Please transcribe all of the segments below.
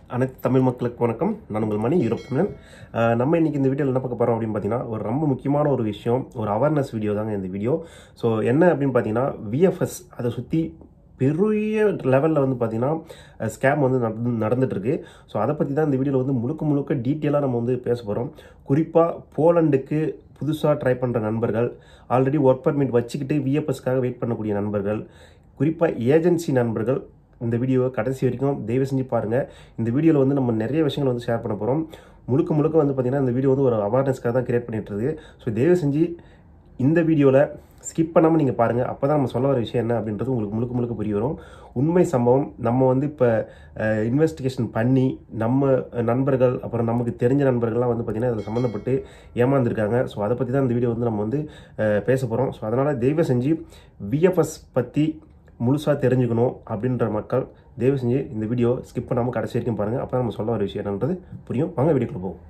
அனைத்து தமிழ் மக்களுக்கு வணக்கம் நான் உங்கள் மணி யூரோப் தமிழன் அஹ் நம்ம இன்னைக்கு இந்த வீடியோவில் என்ன பார்க்க போகிறோம் அப்படின்னு பார்த்தீங்கன்னா ஒரு ரொம்ப முக்கியமான ஒரு விஷயம் ஒரு அவேர்னஸ் வீடியோ தாங்க இந்த வீடியோ ஸோ என்ன அப்படின்னு பார்த்தீங்கன்னா விஎஃப்எஸ் அதை சுற்றி பெரிய லெவலில் வந்து பார்த்தீங்கன்னா ஸ்கேம் வந்து நடந்து நடந்துட்டுருக்கு ஸோ அதை பற்றி தான் இந்த வீடியோவில் வந்து முழுக்க முழுக்க டீட்டெயிலாக நம்ம வந்து பேச போகிறோம் குறிப்பாக போலண்டுக்கு புதுசாக ட்ரை பண்ணுற நண்பர்கள் ஆல்ரெடி ஒர்க் பர்மிட் வச்சுக்கிட்டு விஎஃப்எஸ்க்காக வெயிட் பண்ணக்கூடிய நண்பர்கள் குறிப்பாக ஏஜென்சி நண்பர்கள் இந்த வீடியோவை கடைசி வரைக்கும் தயவு செஞ்சு பாருங்கள் இந்த வீடியோவில் வந்து நம்ம நிறைய விஷயங்கள் வந்து ஷேர் பண்ண போகிறோம் முழுக்க முழுக்க வந்து பார்த்திங்கன்னா இந்த வீடியோ வந்து ஒரு அவேர்னஸ்க்காக தான் கிரியேட் பண்ணிட்டு இருக்கு ஸோ தயவு செஞ்சு இந்த வீடியோவில் ஸ்கிப் பண்ணாமல் நீங்கள் பாருங்கள் அப்போ தான் நம்ம சொல்ல வர விஷயம் என்ன அப்படின்றது உங்களுக்கு முழுக்க முழுக்க புரிய வரும் உண்மை சம்பவம் நம்ம வந்து இப்போ இன்வெஸ்டிகேஷன் பண்ணி நம்ம நண்பர்கள் அப்புறம் நமக்கு தெரிஞ்ச நண்பர்கள்லாம் வந்து பார்த்திங்கன்னா அதில் சம்மந்தப்பட்டு ஏமாந்துருக்காங்க ஸோ அதை பற்றி தான் இந்த வீடியோ வந்து நம்ம வந்து அஹ், பேச போகிறோம் ஸோ அதனால் தயவு செஞ்சு விஎஃப்எஸ் பற்றி முழுசாக தெரிஞ்சுக்கணும் அப்படின்ற மக்கள் தயவு செஞ்சு இந்த வீடியோ ஸ்கிப் பண்ணாமல் கடைசி வரைக்கும் பாருங்கள் அப்போ நம்ம சொல்ல வர விஷயம் என்னன்றது புரியும் வாங்க வீடியோக்குள்ள போவோம்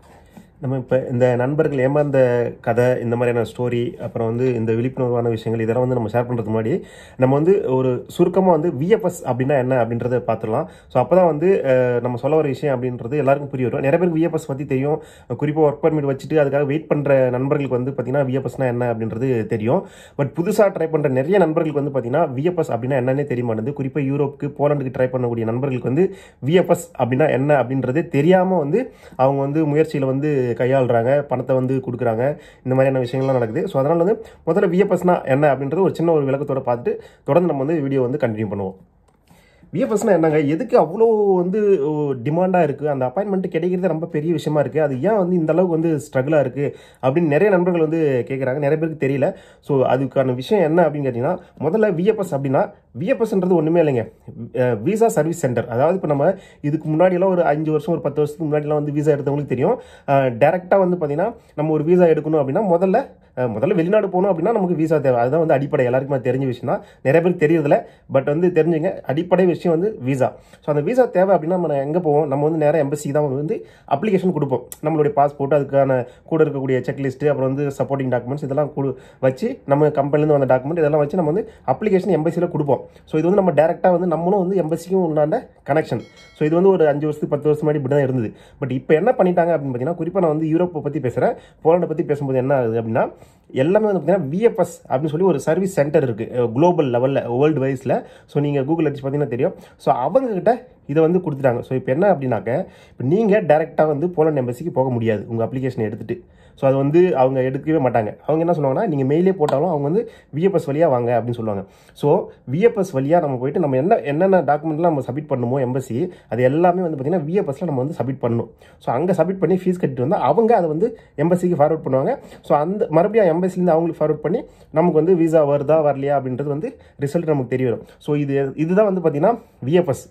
நம்ம இப்போ இந்த நண்பர்கள் ஏமாந்த கதை இந்த மாதிரியான ஸ்டோரி அப்புறம் வந்து இந்த விழிப்புணர்வான விஷயங்கள் இதெல்லாம் வந்து நம்ம ஷேர் பண்ணுறதுக்கு முன்னாடி நம்ம வந்து ஒரு சுருக்கமாக வந்து விஎஃப்எஸ் அப்படின்னா என்ன அப்படின்றத பார்த்துடலாம் ஸோ அப்போ தான் வந்து அஹ், நம்ம சொல்ல வர விஷயம் அப்படின்றது எல்லாருக்கும் புரிய வரும் நிறைய பேருக்கு விஎஃப்எஸ் பற்றி தெரியும் குறிப்பாக ஒர்க் பர்மிட் வச்சுட்டு அதுக்காக வெயிட் பண்ணுற நண்பர்களுக்கு வந்து பார்த்தீங்கன்னா விஎஃப்எஸ்னா என்ன அப்படின்றது தெரியும் பட் புதுசாக ட்ரை பண்ணுற நிறைய நண்பர்களுக்கு வந்து பார்த்தீங்கன்னா விஎஃப்எஸ் அப்படின்னா என்னன்னே தெரிய மாட்டேங்குது குறிப்பாக யூரோப்புக்கு போலண்டுக்கு ட்ரை பண்ணக்கூடிய நண்பர்களுக்கு வந்து விஎஃப்எஸ் அப்படின்னா என்ன அப்படின்றது தெரியாமல் வந்து அவங்க வந்து முயற்சியில் வந்து கையாளுறாங்க பணத்தை வந்து கொடுக்குறாங்க இந்த மாதிரியான விஷயங்கள்லாம் நடக்குது ஸோ அதனால் வந்து முதல்ல விஎஃப்எஸ்னா என்ன அப்படின்றது ஒரு சின்ன ஒரு விளக்கத்தோட பார்த்துட்டு தொடர்ந்து நம்ம வந்து வீடியோ வந்து கண்டினியூ பண்ணுவோம் விஎஃப்எஸ்னா என்னங்க எதுக்கு அவ்வளோ வந்து டிமாண்டாக இருக்குது அந்த அப்பாயின்மெண்ட் கிடைக்கிறது ரொம்ப பெரிய விஷயமா இருக்குது அது ஏன் வந்து இந்த அளவுக்கு வந்து ஸ்ட்ரகிளாக இருக்குது அப்படின்னு நிறைய நண்பர்கள் வந்து கேட்குறாங்க நிறைய பேருக்கு தெரியல ஸோ அதுக்கான விஷயம் என்ன அப்படின்னு கேட்டிங்கன்னா முதல்ல விஎஃப்எஸ் அப்படின்னா விஎஃப்எஸ்ன்றது ஒன்றுமே இல்லைங்க விசா சர்வீஸ் சென்டர் அதாவது இப்போ நம்ம இதுக்கு முன்னாடியெல்லாம் ஒரு அஞ்சு வருஷம் ஒரு பத்து வருஷத்துக்கு முன்னாடிலாம் வந்து விசா எடுத்தவங்களுக்கு தெரியும் டேரெக்டாக வந்து பார்த்தீங்கன்னா நம்ம ஒரு விசா எடுக்கணும் அப்படின்னா முதல்ல அஹ், முதல்ல வெளிநாடு போகணும் அப்படின்னா நமக்கு விசா தேவை அதுதான் வந்து அடிப்படை எல்லாருக்குமே அது தெரிஞ்ச விஷயம் தான் நிறைய பேருக்கு தெரியறதில்ல பட் வந்து தெரிஞ்சுங்க அடிப்படை விஷயம் வந்து விசா ஸோ அந்த விசா தேவை அப்படின்னா நம்ம எங்கே போவோம் நம்ம வந்து நேராக எம்பசிக்கு தான் வந்து அப்ளிகேஷன் கொடுப்போம் நம்மளுடைய பாஸ்போர்ட் அதுக்கான கூட இருக்கக்கூடிய செக்லிஸ்ட்டு அப்புறம் வந்து சப்போர்ட்டிங் டாக்குமெண்ட்ஸ் இதெல்லாம் கொடு வச்சு நம்ம கம்பெனிலேருந்து வந்த டாக்குமெண்ட் இதெல்லாம் வச்சு நம்ம வந்து அப்ளிகேஷன் எம்பசியில் கொடுப்போம் ஸோ இது வந்து நம்ம டேரெக்டாக வந்து நம்மளும் வந்து எம்பசிக்கும் உண்டான கனெக்ஷன் ஸோ இது வந்து ஒரு அஞ்சு வருஷத்துக்கு பத்து வருஷம் முன்னாடி இப்படி தான் இருந்தது பட் இப்போ என்ன பண்ணிட்டாங்க அப்படின்னு பார்த்தீங்கன்னா குறிப்பாக நான் வந்து யூரோப்பை பற்றி பேசுகிறேன் போலண்டை பற்றி பேசும்போது என்ன ஆகுது அப்படின்னா எல்லாமே வந்து பார்த்தீங்கன்னா விஎஃப்எஸ் அப்படின்னு சொல்லி ஒரு சர்வீஸ் சென்டர் இருக்குது குளோபல் லெவலில் வேர்ல்டு வைஸில் ஸோ நீங்கள் கூகுள் அடிச்சு பார்த்தீங்கன்னா தெரியும் ஸோ அவங்கக்கிட்ட இதை வந்து கொடுத்துட்டாங்க ஸோ இப்போ என்ன அப்படின்னாக்க இப்போ நீங்கள் டேரெக்டாக வந்து போலண்ட் எம்பசிக்கு போக முடியாது உங்கள் அப்ளிகேஷனை எடுத்துகிட்டு ஸோ அது வந்து அவங்க எடுக்கவே மாட்டாங்க அவங்க என்ன சொல்லுவாங்கன்னா நீங்கள் மெயிலே போட்டாலும் அவங்க வந்து விஎஃப்எஸ் வழியாக வாங்க அப்படின்னு சொல்லுவாங்க ஸோ விஎஃப்எஸ் வழியாக நம்ம போயிட்டு நம்ம என்ன என்னென்ன டாக்குமெண்ட்லாம் நம்ம சப்மிட் பண்ணுமோ எம்பசி அது எல்லாமே வந்து பார்த்திங்கன்னா விஎஃப்எஸ்ல நம்ம வந்து சப்மிட் பண்ணணும் ஸோ அங்கே சப்மிட் பண்ணி ஃபீஸ் கட்டிட்டு வந்தால் அவங்க அதை வந்து எம்பசிக்கு ஃபார்வர்ட் பண்ணுவாங்க ஸோ அந்த மறுபடியும் எம்பசிலேருந்து அவங்களுக்கு ஃபார்வர்ட் பண்ணி நமக்கு வந்து விசா வருதா வரலையா அப்படின்றது வந்து ரிசல்ட் நமக்கு தெரிய வரும் ஸோ இது இதுதான் வந்து பார்த்திங்கன்னா விஎஃப்எஸ்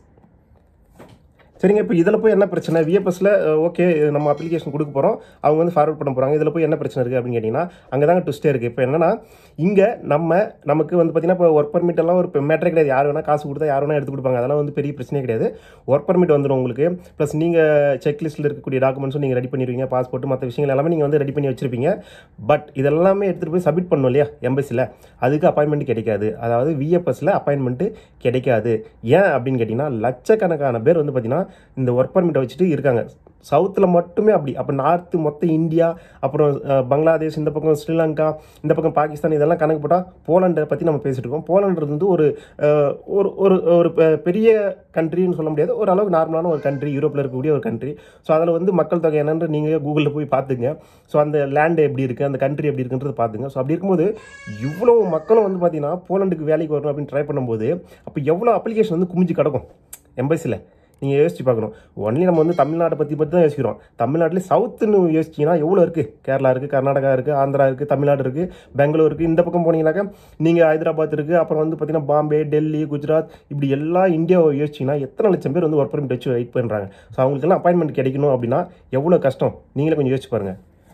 சரிங்க இப்போ இதில் போய் என்ன பிரச்சனை விஎஃப்எஸ்ல ஓகே நம்ம அப்ளிகேஷன் கொடுக்க போகிறோம் அவங்க வந்து ஃபார்வர்ட் பண்ண போகிறாங்க இதில் போய் என்ன பிரச்சனை இருக்குது அப்படின்னு கேட்டிங்கன்னா அங்கே தாங்க ட்விஸ்டே இருக்குது இப்போ என்னன்னா இங்கே நம்ம நமக்கு வந்து பார்த்தீங்கன்னா இப்போ ஒர்க் பர்மிட் எல்லாம் ஒரு மேட்டரே கிடையாது யார் வேணால் காசு கொடுத்தா யார் வேணால் எடுத்து கொடுப்பாங்க அதெல்லாம் வந்து பெரிய பிரச்சனையே கிடையாது ஒர்க் பர்மிட் வந்துடும் உங்களுக்கு ப்ளஸ் நீங்கள் செக் லிஸ்ட்டில் இருக்கக்கூடிய டாக்குமெண்ட்ஸும் நீங்கள் ரெடி பண்ணிடுவீங்க பாஸ்போர்ட் மற்ற விஷயங்கள் எல்லாமே நீங்கள் வந்து ரெடி பண்ணி வச்சிருப்பீங்க பட் இதெல்லாமே எடுத்துகிட்டு போய் சப்மிட் பண்ணணும் இல்லையா எம்பசியில் அதுக்கு அப்பாயின்மெண்ட் கிடைக்காது அதாவது விஎஃப்எஸ்ல அப்பாயின்மெண்ட்டு கிடைக்காது ஏன் அப்படின்னு கேட்டிங்கன்னா லட்சக்கணக்கான பேர் வந்து பார்த்தீங்கன்னா இந்த ஒர்க் பர்மிட்டை வச்சுட்டு இருக்காங்க சவுத்தில் மட்டுமே அப்படி அப்போ நார்த்து மொத்த இந்தியா அப்புறம் அஹ், பங்களாதேஷ் இந்த பக்கம் ஸ்ரீலங்கா இந்த பக்கம் பாகிஸ்தான் இதெல்லாம் கணக்கு போட்டால் போலண்டை பற்றி நம்ம பேசிட்டு இருக்கோம் போலன்றது வந்து ஒரு அஹ், ஒரு ஒரு ஒரு பெ- பெரிய கண்ட்ரின்னு சொல்ல முடியாது ஒரு அளவுக்கு நார்மலான ஒரு கண்ட்ரி யூரோப்பில் இருக்கக்கூடிய ஒரு கண்ட்ரி ஸோ அதில் வந்து மக்கள் தொகை என்னன்னு நீங்கள் கூகுளில் போய் பார்த்துங்க ஸோ அந்த லேண்டு எப்படி இருக்குது அந்த கண்ட்ரி எப்படி இருக்குன்றது பார்த்துங்க ஸோ அப்படி இருக்கும்போது இவ்வளோ மக்களும் வந்து பார்த்தீங்கன்னா போலண்டுக்கு வேலைக்கு வரணும் அப்படின்னு ட்ரை பண்ணும்போது அப்போ எவ்வளோ அப்ளிகேஷன் வந்து குமிஞ்சு கிடக்கும் எம்பசியில் நீங்கள் யோசிச்சு பார்க்கணும் ஒன்லி நம்ம வந்து தமிழ்நாட்டை பற்றி பற்றி தான் யோசிக்கிறோம் தமிழ்நாட்டில் சவுத்துன்னு யோசிச்சிங்கன்னா எவ்வளோ இருக்குது கேரளா இருக்குது கர்நாடகா இருக்குது ஆந்திரா இருக்குது தமிழ்நாடு இருக்குது பெங்களூர் இருக்குது இந்த பக்கம் போனீங்கன்னாக்கா நீங்கள் ஹைதராபாத் இருக்குது அப்புறம் வந்து பார்த்தீங்கன்னா பாம்பே டெல்லி குஜராத் இப்படி எல்லா இந்தியாவை யோசிச்சிங்கன்னா எத்தனை லட்சம் பேர் வந்து ஒர்க் பர்மிட் வச்சு வெயிட் பண்ணுறாங்க ஸோ அவங்களுக்கெல்லாம் அப்பாயின்மெண்ட் கிடைக்கணும் அப்படின்னா எவ்வளோ கஷ்டம் நீங்களே கொஞ்சம் யோசிச்சு பாருங்கள்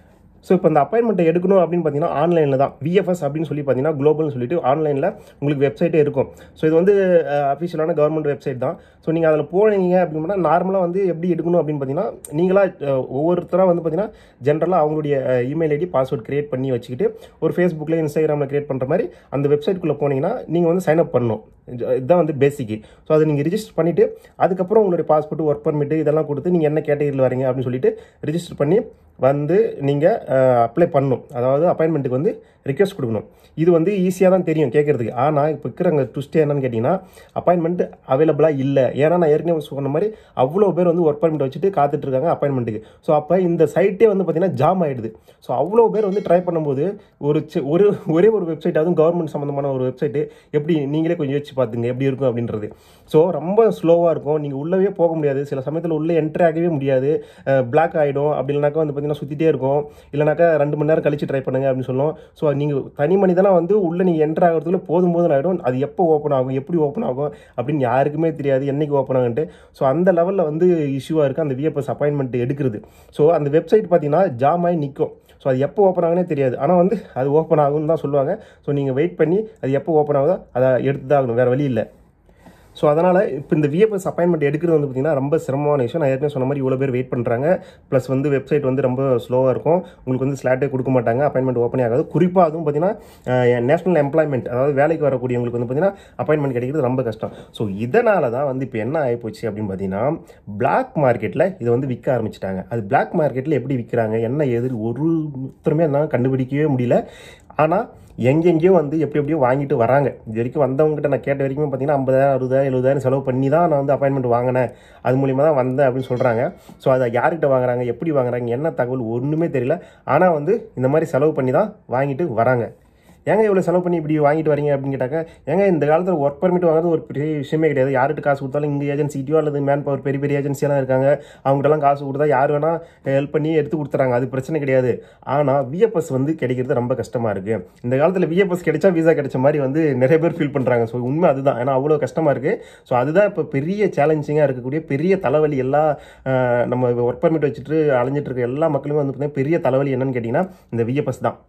ஸோ இப்போ இந்த அப்பாயின்மெண்ட்டை எடுக்கணும் அப்படின்னு பார்த்தீங்கன்னா ஆன்லைனில் தான் விஎஃப்எஸ் அப்படின்னு சொல்லி பார்த்தீங்கன்னா குளோபல்னு சொல்லிட்டு ஆன்லைனில் உங்களுக்கு வெப்சைட்டே இருக்கும் ஸோ இது வந்து அஃபிஷியலான கவர்மெண்ட் வெப்சைட் தான் ஸோ நீங்கள் அதில் போனீங்க அப்படின்னா நார்மலாக வந்து எப்படி எடுக்கணும் அப்படின்னு பார்த்தீங்கன்னா நீங்களாக ஒவ்வொருத்தராக வந்து பார்த்தீங்கன்னா ஜென்ரலாக அவங்களுடைய இமெயில் ஐடி பாஸ்வேர்ட் கிரியேட் பண்ணி வச்சுக்கிட்டு ஒரு ஃபேஸ்புக்கில் இன்ஸ்டாகிராமில் கிரியேட் பண்ணுற மாதிரி அந்த வெப்சைட்குள்ளே போனீங்கன்னா நீங்கள் வந்து சைன் அப் பண்ணணும் இது- இதுதான் வந்து பேசிக்கு ஸோ அதை நீங்கள் ரிஜிஸ்டர் பண்ணிவிட்டு அதுக்கப்புறம் உங்களுடைய பாஸ்போர்ட் ஒர்க் பர்மிட் இதெல்லாம் கொடுத்து நீங்கள் என்ன கேட்டகரியில் வரீங்க அப்படின்னு சொல்லிட்டு ரிஜிஸ்டர் பண்ணி வந்து நீங்கள் அப்ளை பண்ணணும் அதாவது அப்பாயின்மெண்ட்டுக்கு வந்து ரிக்வெஸ்ட் கொடுக்கணும் இது வந்து ஈஸியாக தான் தெரியும் கேட்குறதுக்கு ஆனால் இப்போ இருக்கிற ட்விஸ்ட் என்னன்னு கேட்டிங்கன்னா அப்பாயின்மெண்ட் அவைலபிளாக இல்லை ஏன்னா நான் ஏற்கனவே சொன்ன மாதிரி அவ்வளோ பேர் வந்து ஒர்க் பர்மிட் வச்சுட்டு காத்துட்டு இருக்காங்க அப்பாயின்மெண்ட்டுக்கு ஸோ அப்போ இந்த சைட்டே வந்து பார்த்தீங்கன்னா ஜாம் ஆகிடுது ஸோ அவ்வளோ பேர் வந்து ட்ரை பண்ணும்போது ஒரு சி- ஒரு ஒரே ஒரு வெப்சைட் அதுவும் கவர்மெண்ட் சம்மந்தமான ஒரு வெப்சைட்டு எப்படி நீங்களே கொஞ்சம் யோசிச்சு பார்த்துங்க எப்படி இருக்கும் அப்படின்றது ஸோ ரொம்ப ஸ்லோவாக இருக்கும் நீங்கள் உள்ளவே போக முடியாது சில சமயத்தில் உள்ளே என்ட்ரி ஆகவே முடியாது பிளாக் ஆகிடும் அப்படி இல்லைனாக்கா வந்து பார்த்தீங்கன்னா சுற்றிட்டே இருக்கும் இல்லைனாக்கா ரெண்டு மணி நேரம் கழிச்சு ட்ரை பண்ணுங்க அப்படின்னு சொல்லுவோம் ஸோ நீங்கள் தனி மனிதனாக வந்து உள்ளே நீங்கள் என்ட்ரு ஆகிறதுக்குள்ள போதும் போதும் ஆகிடும் அது எப்போ ஓப்பன் ஆகும் எப்படி ஓப்பன் ஆகும் அப்படின்னு யாருக்குமே தெரியாது என்னைக்கு ஓப்பன் ஆகுன்ட்டு ஸோ அந்த லெவலில் வந்து இஷ்யூவாக இருக்குது அந்த விஎஃப்எஸ் அப்பாயின்மெண்ட் எடுக்கிறது ஸோ அந்த வெப்சைட் பார்த்தீங்கன்னா ஜாம் ஆகி நிற்கும் ஸோ அது எப்போ ஓப்பன் ஆகுனே தெரியாது ஆனால் வந்து அது ஓப்பன் ஆகும்னு தான் சொல்லுவாங்க ஸோ நீங்கள் வெயிட் பண்ணி அது எப்போ ஓப்பன் ஆகுதோ அதை எடுத்து தான் ஆகணும் வேறு வழி இல்லை ஸோ அதனால் இப்போ இந்த விஎஃப்எஸ் அப்பாயின்மெண்ட் எடுக்கிறது வந்து பார்த்திங்கன்னா ரொம்ப சிரமமான விஷயம் நான் ஏற்கனவே சொன்ன மாதிரி இவ்வளோ பேர் வெயிட் பண்ணுறாங்க ப்ளஸ் வந்து வெப்சைட் வந்து ரொம்ப ஸ்லோவாக இருக்கும் உங்களுக்கு வந்து ஸ்லாட்டே கொடுக்க மாட்டாங்க அப்பாயின்மெண்ட் ஓப்பனே ஆகாது குறிப்பாக அதுவும் பார்த்தீங்கன்னா நேஷனல் எம்ப்ளாய்மெண்ட் அதாவது வேலைக்கு வரக்கூடியவங்களுக்கு வந்து பார்த்தீங்கன்னா அப்பாயின்மெண்ட் கிடைக்கிறது ரொம்ப கஷ்டம் ஸோ இதனால தான் வந்து இப்போ என்ன ஆகிப்போச்சு அப்படின்னு பார்த்தீங்கன்னா பிளாக் மார்க்கெட்டில் இதை வந்து விற்க ஆரம்பிச்சிட்டாங்க அது பிளாக் மார்க்கெட்டில் எப்படி விற்கிறாங்க என்ன எது ஒருத்தருமே என்னால் கண்டுபிடிக்கவே முடியல ஆனால் எங்கெங்கேயோ வந்து எப்படி எப்படியோ வாங்கிட்டு வராங்க இது வரைக்கும் வந்தவங்ககிட்ட நான் கேட்ட வரைக்கும் பார்த்தீங்கன்னா ஐம்பதாயிரம் அறுபதாயிரம் எழுபதாயிரம் செலவு பண்ணி தான் நான் வந்து அப்பாயின்மெண்ட் வாங்கினேன் அது மூலியமாக தான் வந்தேன் அப்படின்னு சொல்கிறாங்க ஸோ அதை யார்கிட்ட வாங்குறாங்க எப்படி வாங்குறாங்க என்ன தகவல் ஒன்றுமே தெரியல ஆனால் வந்து இந்த மாதிரி செலவு பண்ணி தான் வாங்கிட்டு வராங்க ஏங்க இவ்வளோ செலவு பண்ணி இப்படி வாங்கிட்டு வரீங்க அப்படின்னு கேட்டாக்க ஏங்க இந்த காலத்தில் ஒர்க் பர்மிட் வாங்குறது ஒரு பெரிய விஷயமே கிடையாது யார்கிட்ட காசு கொடுத்தாலும் இங்கே ஏஜென்சிட்டியோ அல்லது மேன் பவர் பெரிய பெரிய ஏஜென்சியெல்லாம் இருக்காங்க அவங்ககிட்டலாம் காசு கொடுத்தா யார் வேணால் ஹெல்ப் பண்ணி எடுத்து கொடுத்துறாங்க அது பிரச்சனை கிடையாது ஆனால் விஎஃப்எஸ் வந்து கிடைக்கிறது ரொம்ப கஷ்டமாக இருக்குது இந்த காலத்தில் விஎஃப்எஸ் கிடைச்சா வீசா கிடைச்ச மாதிரி வந்து நிறைய பேர் ஃபீல் பண்ணுறாங்க ஸோ உண்மை அதுதான் ஏன்னா அவ்வளோ கஷ்டமாக இருக்குது ஸோ அதுதான் இப்போ பெரிய சேலஞ்சிங்காக இருக்கக்கூடிய பெரிய தலைவலி எல்லா அஹ், நம்ம ஒர்க் பர்மிட் வச்சுட்டு அலைஞ்சிட்டு இருக்க எல்லா மக்களுமே வந்து பார்த்தீங்கன்னா பெரிய தலைவலி என்னன்னு கேட்டிங்கன்னா இந்த விஎஃப்எஸ் தான்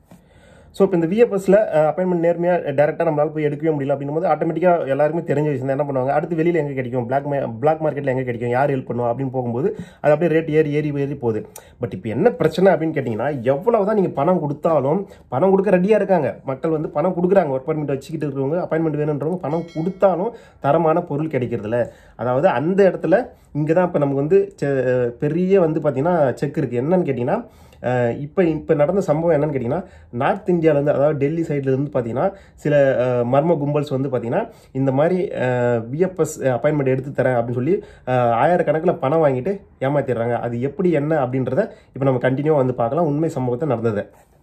ஸோ இப்போ இந்த விஎஃப்எஸ்ல அப்பாயின்மெண்ட் நேர்மையாக டேரெக்டாக நம்மளால போய் எடுக்கவே முடியல அப்படின்னும் போது ஆட்டோமேட்டிக்காக எல்லாருமே தெரிஞ்ச விஷயம் தான் என்ன பண்ணுவாங்க அடுத்து வெளியில் எங்கே கிடைக்கும் பிளாக் பிளாக் மார்க்கெட்டில் எங்கே கிடைக்கும் யார் ஹெல்ப் பண்ணுவோம் அப்படின்னு போகும்போது அது அப்படியே ரேட் ஏறி ஏறி ஏறி போகுது பட் இப்போ என்ன பிரச்சனை அப்படின்னு கேட்டிங்கன்னா எவ்வளவு தான் நீங்கள் பணம் கொடுத்தாலும் பணம் கொடுக்க ரெடியாக இருக்காங்க மக்கள் வந்து பணம் கொடுக்குறாங்க ஒர்க் பர்மிட் வச்சுக்கிட்டு இருக்கிறவங்க அப்பாயின்மெண்ட் வேணுன்றவங்க பணம் கொடுத்தாலும் தரமான பொருள் கிடைக்கிறதில்ல அதாவது அந்த இடத்துல இங்கே தான் இப்போ நமக்கு வந்து செ- பெரிய வந்து பார்த்தீங்கன்னா செக் இருக்குது என்னன்னு கேட்டிங்கன்னா இப்போ இப்போ நடந்த சம்பவம் என்னன்னு கேட்டிங்கன்னா நார்த் இந்தியாவிலேருந்து அதாவது டெல்லி சைடுல இருந்து பார்த்தீங்கன்னா சில அஹ், மர்ம கும்பல்ஸ் வந்து பார்த்தீங்கன்னா இந்த மாதிரி விஎஃப்எஸ் அப்பாயின்மெண்ட் எடுத்து தரேன் அப்படின்னு சொல்லி அஹ், ஆயிரக்கணக்கில் பணம் வாங்கிட்டு ஏமாத்திடுறாங்க அது எப்படி என்ன அப்படின்றத இப்போ நம்ம கண்டினியூவாக வந்து பார்க்கலாம் உண்மை சம்பவத்தை நடந்தது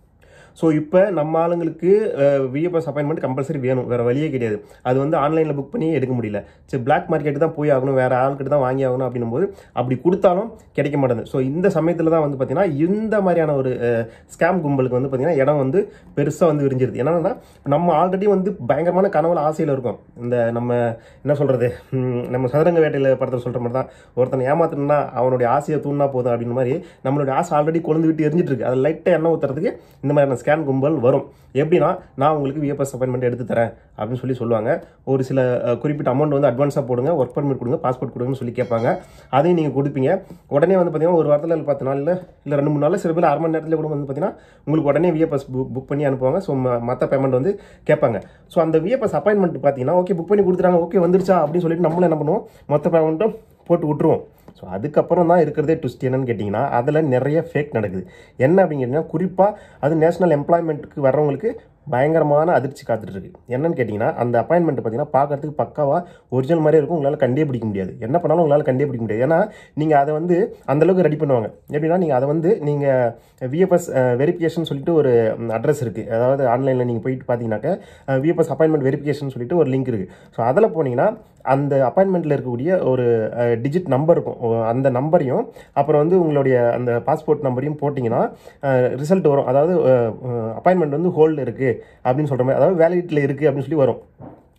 ஸோ இப்போ நம்ம ஆளுங்களுக்கு விஎஃப்எஸ் அப்பாயின்மெண்ட் கம்பல்சரி வேணும் வேறு வழியே கிடையாது அது வந்து ஆன்லைனில் புக் பண்ணி எடுக்க முடியல சரி பிளாக் மார்க்கெட்டு தான் போய் ஆகணும் வேறு ஆள்கிட்ட தான் வாங்கி ஆகணும் அப்படின்னும் போது அப்படி கொடுத்தாலும் கிடைக்க மாட்டேங்குது ஸோ இந்த சமயத்தில் தான் வந்து பார்த்தீங்கன்னா இந்த மாதிரியான ஒரு ஸ்கேம் கும்பலுக்கு வந்து பார்த்தீங்கன்னா இடம் வந்து பெருசாக வந்து விரிஞ்சிருது என்னன்னா நம்ம ஆல்ரெடி வந்து பயங்கரமான கனவுல ஆசையில் இருக்கும் இந்த நம்ம என்ன சொல்கிறது நம்ம சதுரங்க வேட்டையில் படத்தில் சொல்கிற மாதிரி தான் ஒருத்தனை ஏமாத்தணும்னா அவனுடைய ஆசையை தூண்டினா போதும் அப்படின்னு மாதிரி நம்மளுடைய ஆசை ஆல்ரெடி கொழுந்து விட்டு எரிஞ்சிட்டு இருக்கு அதை லைட்டாக எண்ணெய் ஊற்றுறதுக்கு இந்த மாதிரியான ஸ்கேன் கும்பல் வரும் எப்படின்னா நான் உங்களுக்கு விஎஃப்எஸ் அப்பாயின்மெண்ட் எடுத்து தரேன் அப்படின்னு சொல்லி சொல்லுவாங்க ஒரு சில அஹ், குறிப்பிட்ட அமௌண்ட் வந்து அட்வான்ஸாக போடுங்க ஒர்க் பர்மிட் கொடுங்க பாஸ்போர்ட் கொடுங்கன்னு சொல்லி கேட்பாங்க அதையும் நீங்கள் கொடுப்பீங்க உடனே வந்து பார்த்தீங்கன்னா ஒரு வாரத்தில் இல்லை பத்து நாளில் இல்லை ரெண்டு மூணு நாளில் சில பேர் அரை மணி நேரத்தில் கூட வந்து பார்த்தீங்கன்னா உங்களுக்கு உடனே விஎஃப்எஸ் புக் புக் பண்ணி அனுப்புவாங்க ஸோ மற்ற பேமெண்ட் வந்து கேட்பாங்க ஸோ அந்த விஎஃப்எஸ் அப்பாயின்மெண்ட் பார்த்தீங்கன்னா ஓகே புக் பண்ணி கொடுத்துறாங்க ஓகே வந்துருச்சா அப்படின்னு சொல்லிட்டு நம்மளும் என்ன பண்ணுவோம் மொத்த பேமெண்ட்டும் போட்டு விட்டுருவோம் ஸோ அதுக்கப்புறம் தான் இருக்கிறதே ட்விஸ்ட் என்னன்னு கேட்டிங்கன்னா அதில் நிறைய ஃபேக் நடக்குது என்ன அப்படின்னு கேட்டிங்கன்னா குறிப்பாக அது நேஷனல் எம்ப்ளாய்மெண்ட்டுக்கு வர்றவங்களுக்கு பயங்கரமான அதிர்ச்சி காத்துட்டு இருக்கு என்னன்னு கேட்டிங்கன்னா அந்த அப்பாயின்மெண்ட் பார்த்தீங்கன்னா பார்க்கறதுக்கு பக்காவாக ஒரிஜினல் மாதிரியே இருக்கும் உங்களால் கண்டே பிடிக்க முடியாது என்ன பண்ணாலும் உங்களால் கண்டே பிடிக்க முடியாது ஏன்னா நீங்கள் அதை வந்து அந்த அளவுக்கு ரெடி பண்ணுவாங்க எப்படின்னா நீங்கள் அதை வந்து நீங்கள் விஎஃப்எஸ் வெரிஃபிகேஷன் சொல்லிட்டு ஒரு அட்ரஸ் இருக்குது அதாவது ஆன்லைனில் நீங்கள் போயிட்டு பார்த்தீங்கன்னாக்க விஎஃப்எஸ் அப்பாயின்மெண்ட் வெரிஃபிகேஷன் சொல்லிட்டு ஒரு லிங்க் இருக்குது ஸோ அதில் போனீங்கன்னா அந்த அப்பாயின்மெண்ட்டில் இருக்கக்கூடிய ஒரு டிஜிட் நம்பர் இருக்கும் ஓ, அந்த நம்பரையும் அப்புறம் வந்து உங்களுடைய அந்த பாஸ்போர்ட் நம்பரையும் போட்டிங்கன்னா ரிசல்ட் வரும் அதாவது அப்பாயின்மெண்ட் வந்து ஹோல்டு இருக்குது அப்படின்னு சொல்கிற மாதிரி அதாவது வேலிடிட்டியில் இருக்குது அப்படின்னு சொல்லி வரும்